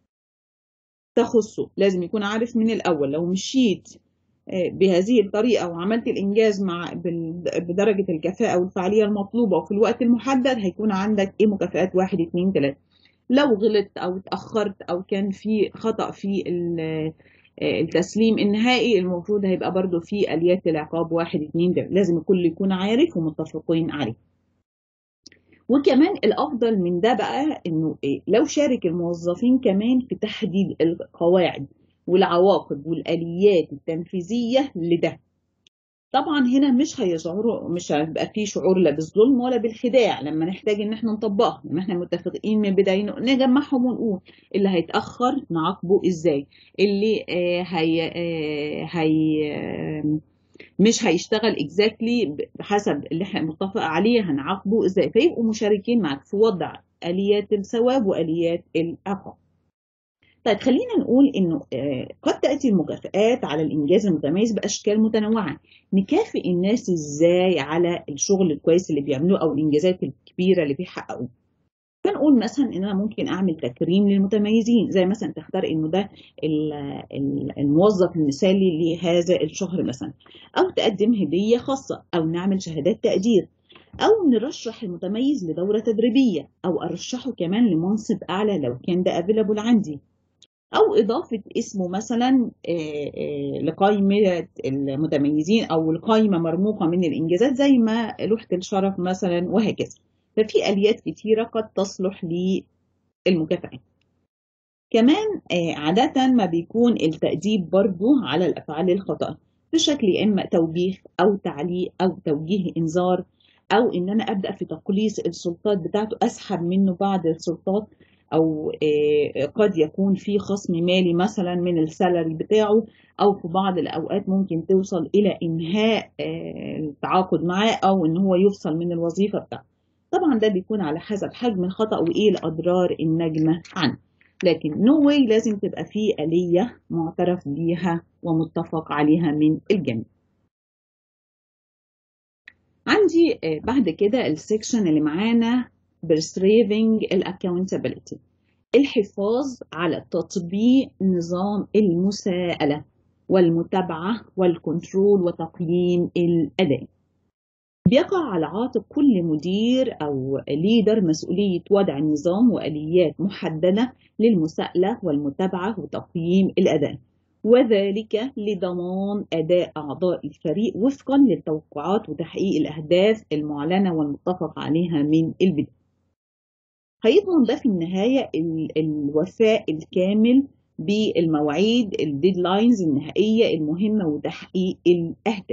Speaker 1: تخصه لازم يكون عارف من الاول لو مشيت بهذه الطريقه وعملت الانجاز مع بدرجه الكفاءه والفعاليه المطلوبه وفي الوقت المحدد هيكون عندك ايه مكافآت واحد اتنين تلاته لو غلطت او اتاخرت او كان في خطا في التسليم النهائي المفروض هيبقى برضو في اليات العقاب واحد اتنين ده لازم الكل يكون عارف ومتفقين عليه وكمان الافضل من ده بقى انه إيه لو شارك الموظفين كمان في تحديد القواعد والعواقب والاليات التنفيذيه لده طبعا هنا مش هيشعروا مش هيبقى في شعور لا بالظلم ولا بالخداع لما نحتاج ان احنا نطبقها لما احنا متفقين من بدايه نجمعهم ونقول اللي هيتاخر نعاقبه ازاي اللي آه هي آه هي آه مش هيشتغل اكزاكتلي بحسب اللي احنا متفق عليه هنعاقبه ازاي فيبقوا مشاركين معك في وضع اليات الثواب واليات العقاب طيب خلينا نقول انه قد تاتي المكافئات على الانجاز المتميز باشكال متنوعه نكافئ الناس ازاي على الشغل الكويس اللي بيعملوه او الانجازات الكبيره اللي بيحققوها فنقول مثلا ان انا ممكن اعمل تكريم للمتميزين زي مثلا تختار انه ده الموظف المثالي لهذا الشهر مثلا او تقدم هديه خاصه او نعمل شهادات تقدير او نرشح المتميز لدوره تدريبيه او ارشحه كمان لمنصب اعلى لو كان ده افيلابل عندي او اضافه اسمه مثلا لقائمه المتميزين او القائمه مرموقه من الانجازات زي ما لوحه الشرف مثلا وهكذا ففي اليات كتيره قد تصلح للمكافاه كمان عادة ما بيكون التأديب برضو على الأفعال الخطأ بشكل يا إما توبيخ أو تعليق أو توجيه إنذار أو إن أنا أبدأ في تقليص السلطات بتاعته أسحب منه بعض السلطات او قد يكون في خصم مالي مثلا من السالري بتاعه او في بعض الاوقات ممكن توصل الى انهاء التعاقد معاه او ان هو يفصل من الوظيفه بتاعته طبعا ده بيكون على حسب حجم الخطا وايه الاضرار الناجمه عنه لكن نو واي لازم تبقى فيه آلية معترف بيها ومتفق عليها من الجميع عندي بعد كده السكشن اللي معانا برستريفنج الاكونتابيلتي الحفاظ على تطبيق نظام المساءلة والمتابعة والكنترول وتقييم الأداء بيقع على عاتق كل مدير أو ليدر مسؤولية وضع نظام وآليات محددة للمساءلة والمتابعة وتقييم الأداء وذلك لضمان أداء أعضاء الفريق وفقا للتوقعات وتحقيق الأهداف المعلنة والمتفق عليها من البداية هيضمن ده في النهاية الوفاء الكامل بالمواعيد الديدلاينز النهائية المهمة وتحقيق الأهداف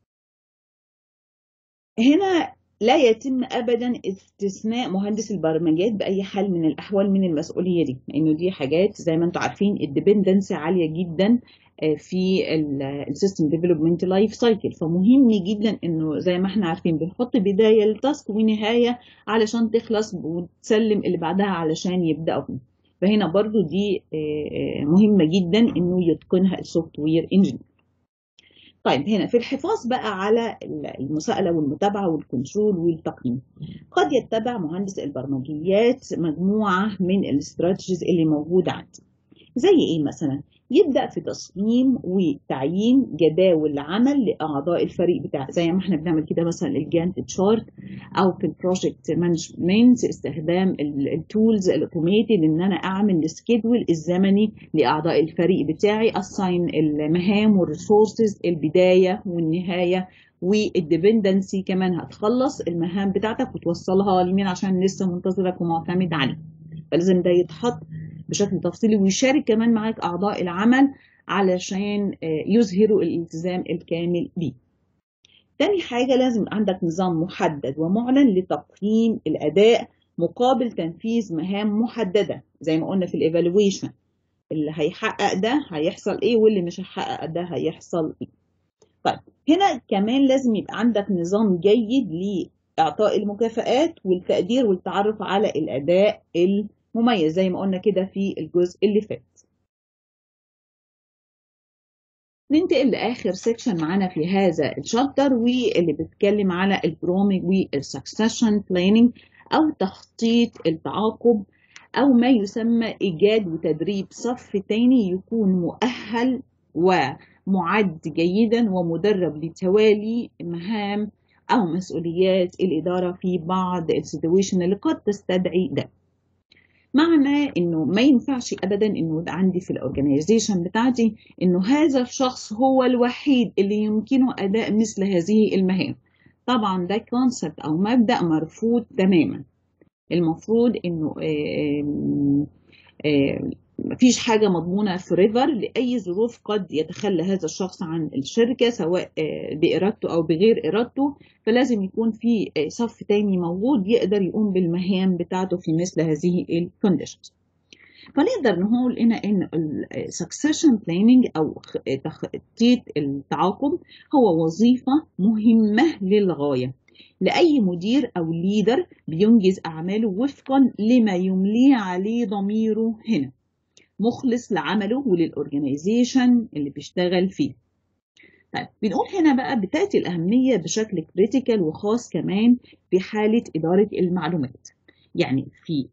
Speaker 1: هنا لا يتم ابدا استثناء مهندس البرمجيات باي حال من الاحوال من المسؤوليه دي لانه دي حاجات زي ما انتم عارفين الديبندنسي عاليه جدا في السيستم ديفلوبمنت لايف سايكل فمهم جدا انه زي ما احنا عارفين بنحط بدايه للتاسك ونهايه علشان تخلص وتسلم اللي بعدها علشان يبداوا فيه فهنا برضو دي مهمه جدا انه يتقنها السوفت وير انجينير طيب هنا في الحفاظ بقى على المساءلة والمتابعة والكنترول والتقييم قد يتبع مهندس البرمجيات مجموعة من الاستراتيجيز اللي موجودة عندي زي ايه مثلا يبدا في تصميم وتعيين جداول عمل لاعضاء الفريق بتاعه زي ما احنا بنعمل كده مثلا الجانت تشارت او في البروجكت مانجمنت استخدام التولز الاوتوميتد ان انا اعمل السكيدول الزمني لاعضاء الفريق بتاعي اساين المهام والريسورسز البدايه والنهايه والديبندنسي كمان هتخلص المهام بتاعتك وتوصلها لمين عشان لسه منتظرك ومعتمد عليه فلازم ده يتحط بشكل تفصيلي ويشارك كمان معاك أعضاء العمل علشان يظهروا الالتزام الكامل بيه تاني حاجة لازم عندك نظام محدد ومعلن لتقييم الأداء مقابل تنفيذ مهام محددة زي ما قلنا في الإيفالويشن اللي هيحقق ده هيحصل إيه واللي مش هيحقق ده هيحصل إيه طيب هنا كمان لازم يبقى عندك نظام جيد لإعطاء المكافآت والتقدير والتعرف على الأداء مميز زي ما قلنا كده في الجزء اللي فات ننتقل لآخر سيكشن معانا في هذا الشابتر واللي بيتكلم على البرومينج والسكسيشن بلاننج أو تخطيط التعاقب أو ما يسمى إيجاد وتدريب صف تاني يكون مؤهل ومعد جيدا ومدرب لتوالي مهام أو مسؤوليات الإدارة في بعض السيتويشن اللي قد تستدعي ده معنى انه ما ينفعش ابدا انه عندي في الاورجنايزيشن بتاعتي انه هذا الشخص هو الوحيد اللي يمكنه اداء مثل هذه المهام طبعا ده كونسبت او مبدا مرفوض تماما المفروض انه مفيش حاجة مضمونة فريفر لأي ظروف قد يتخلى هذا الشخص عن الشركة سواء بإرادته أو بغير إرادته فلازم يكون في صف تاني موجود يقدر يقوم بالمهام بتاعته في مثل هذه الكونديشنز فنقدر نقول هنا ان السكسيشن بلاننج او تخطيط التعاقب هو وظيفه مهمه للغايه لاي مدير او ليدر بينجز اعماله وفقا لما يمليه عليه ضميره هنا مخلص لعمله وللاورجنايزيشن اللي بيشتغل فيه طيب بنقول هنا بقى بتاتي الاهميه بشكل كريتيكال وخاص كمان في حاله اداره المعلومات يعني في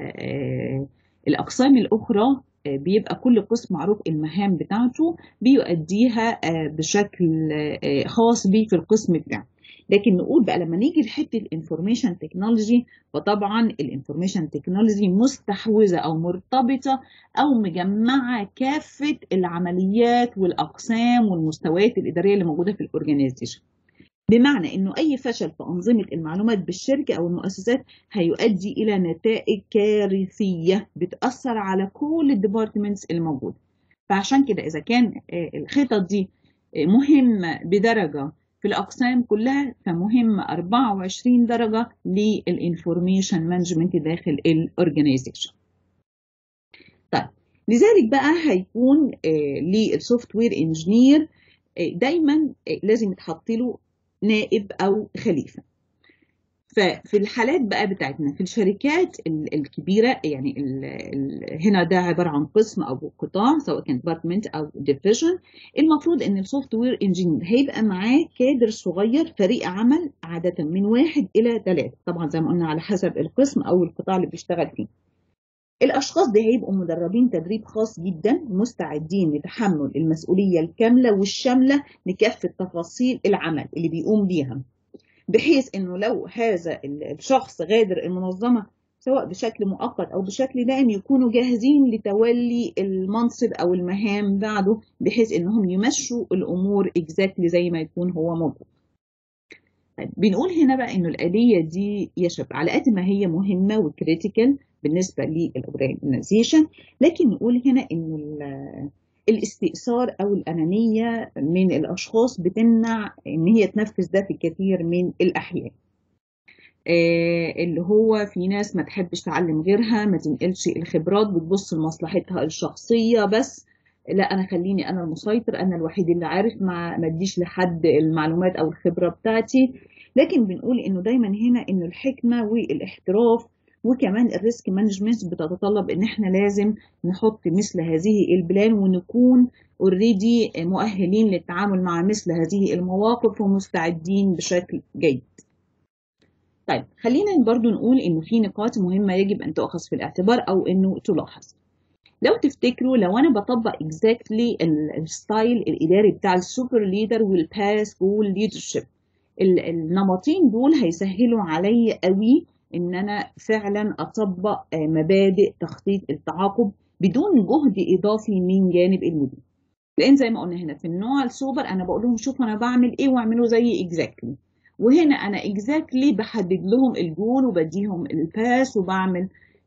Speaker 1: الاقسام الاخرى بيبقى كل قسم معروف المهام بتاعته بيؤديها بشكل خاص بيه في القسم بتاعه لكن نقول بقى لما نيجي لحته الانفورميشن تكنولوجي فطبعا الانفورميشن تكنولوجي مستحوذه او مرتبطه او مجمعه كافه العمليات والاقسام والمستويات الاداريه اللي موجوده في الاورجنايزيشن بمعنى انه اي فشل في انظمه المعلومات بالشركه او المؤسسات هيؤدي الى نتائج كارثيه بتاثر على كل الديبارتمنتس الموجوده فعشان كده اذا كان الخطط دي مهمه بدرجه في الأقسام كلها فمهم 24 درجة للإنفورميشن مانجمنت داخل الأورجنايزيشن. طيب لذلك بقى هيكون للسوفت وير انجينير دايما لازم يتحط له نائب أو خليفة. ففي الحالات بقى بتاعتنا في الشركات الكبيره يعني ال ال هنا ده عباره عن قسم او قطاع سواء كان ديبارتمنت او ديفيجن المفروض ان السوفت وير انجينير هيبقى معاه كادر صغير فريق عمل عاده من واحد الى ثلاثه طبعا زي ما قلنا على حسب القسم او القطاع اللي بيشتغل فيه الاشخاص دي هيبقوا مدربين تدريب خاص جدا مستعدين لتحمل المسؤوليه الكامله والشامله لكافه تفاصيل العمل اللي بيقوم بيها بحيث انه لو هذا الشخص غادر المنظمه سواء بشكل مؤقت او بشكل دائم يكونوا جاهزين لتولي المنصب او المهام بعده بحيث انهم يمشوا الامور اكزاكتلي زي ما يكون هو موجود. طيب بنقول هنا بقى انه الاليه دي يا شباب على قد ما هي مهمه وكريتيكال بالنسبه للاورجنايزيشن لكن نقول هنا انه الاستئثار او الانانيه من الاشخاص بتمنع ان هي تنفذ ده في كثير من الاحيان آه اللي هو في ناس ما تحبش تعلم غيرها ما تنقلش الخبرات بتبص لمصلحتها الشخصيه بس لا انا خليني انا المسيطر انا الوحيد اللي عارف ما ما اديش لحد المعلومات او الخبره بتاعتي لكن بنقول انه دايما هنا انه الحكمه والاحتراف وكمان الريسك مانجمنت بتتطلب ان احنا لازم نحط مثل هذه البلان ونكون اوريدي مؤهلين للتعامل مع مثل هذه المواقف ومستعدين بشكل جيد طيب خلينا برضو نقول انه في نقاط مهمة يجب ان تؤخذ في الاعتبار او انه تلاحظ لو تفتكروا لو انا بطبق اكزاكتلي الستايل الاداري بتاع السوبر ليدر والباس جول ليدرشيب النمطين دول هيسهلوا عليا قوي ان انا فعلا اطبق مبادئ تخطيط التعاقب بدون جهد اضافي من جانب المدير لان زي ما قلنا هنا في النوع السوبر انا بقول لهم شوفوا انا بعمل ايه واعملوا زي اكزاكتلي وهنا انا اكزاكتلي بحدد لهم الجول وبديهم الباس وبعمل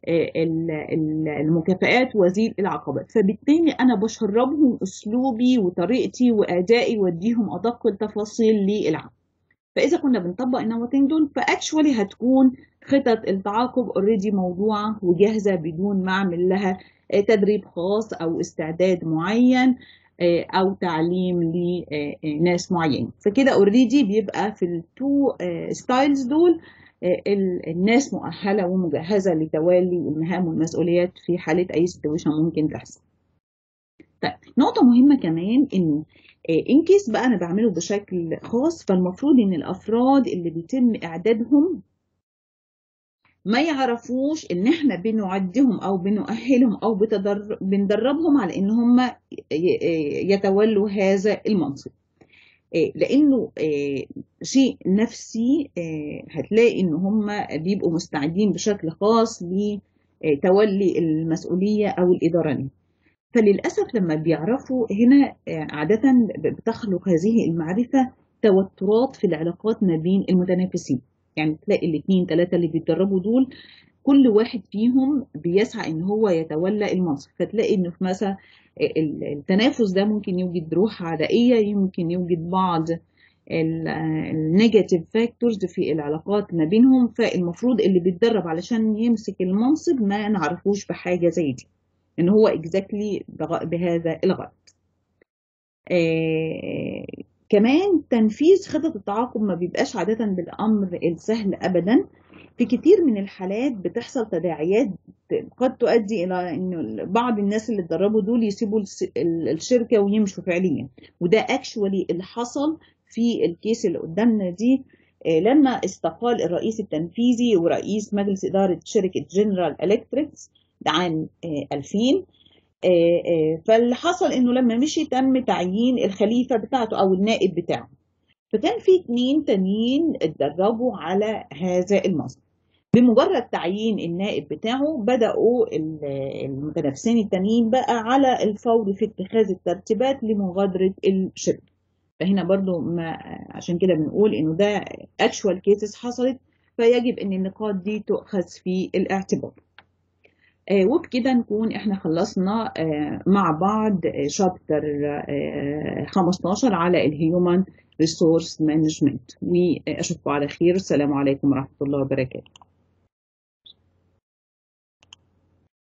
Speaker 1: المكافآت وزيل العقبات فبالتالي انا بشربهم اسلوبي وطريقتي وادائي واديهم ادق التفاصيل للعمل فاذا كنا بنطبق النمطين دول فاكشولي هتكون خطط التعاقب اوريدي موضوعه وجاهزه بدون ما اعمل لها تدريب خاص او استعداد معين او تعليم لناس معينه فكده اوريدي بيبقى في التو ستايلز دول الناس مؤهله ومجهزه لتولي المهام والمسؤوليات في حاله اي سيتويشن ممكن تحصل طيب نقطه مهمه كمان انه ان كيس بقى انا بعمله بشكل خاص فالمفروض ان الافراد اللي بيتم اعدادهم ما يعرفوش ان احنا بنعدهم او بنؤهلهم او بندربهم على ان هم يتولوا هذا المنصب لانه شيء نفسي هتلاقي ان هم بيبقوا مستعدين بشكل خاص لتولي المسؤوليه او الاداره ليه فللاسف لما بيعرفوا هنا عاده بتخلق هذه المعرفه توترات في العلاقات ما بين المتنافسين يعني تلاقي الاثنين ثلاثه اللي بيتدربوا دول كل واحد فيهم بيسعى ان هو يتولى المنصب فتلاقي انه في مثلا التنافس ده ممكن يوجد روح عدائيه يمكن يوجد بعض النيجاتيف فاكتورز في العلاقات ما بينهم فالمفروض اللي بيتدرب علشان يمسك المنصب ما نعرفوش بحاجه زي دي ان هو اكزاكتلي بهذا الغرض آه كمان تنفيذ خطط التعاقب ما بيبقاش عادة بالأمر السهل أبدا في كتير من الحالات بتحصل تداعيات قد تؤدي إلى أن بعض الناس اللي اتدربوا دول يسيبوا الشركة ويمشوا فعليا وده اكشولي اللي حصل في الكيس اللي قدامنا دي لما استقال الرئيس التنفيذي ورئيس مجلس إدارة شركة جنرال إلكتريكس عام 2000 فاللي حصل انه لما مشي تم تعيين الخليفه بتاعته او النائب بتاعه فكان في اتنين تانيين اتدربوا على هذا المنصب بمجرد تعيين النائب بتاعه بدأوا المتنافسين التانيين بقى على الفور في اتخاذ الترتيبات لمغادرة الشركة فهنا برضو ما عشان كده بنقول انه ده actual cases حصلت فيجب ان النقاط دي تؤخذ في الاعتبار آه وبكده نكون احنا خلصنا آه مع بعض شابتر آه 15 على الهيومن ريسورس مانجمنت واشوفكم على خير السلام عليكم ورحمه الله وبركاته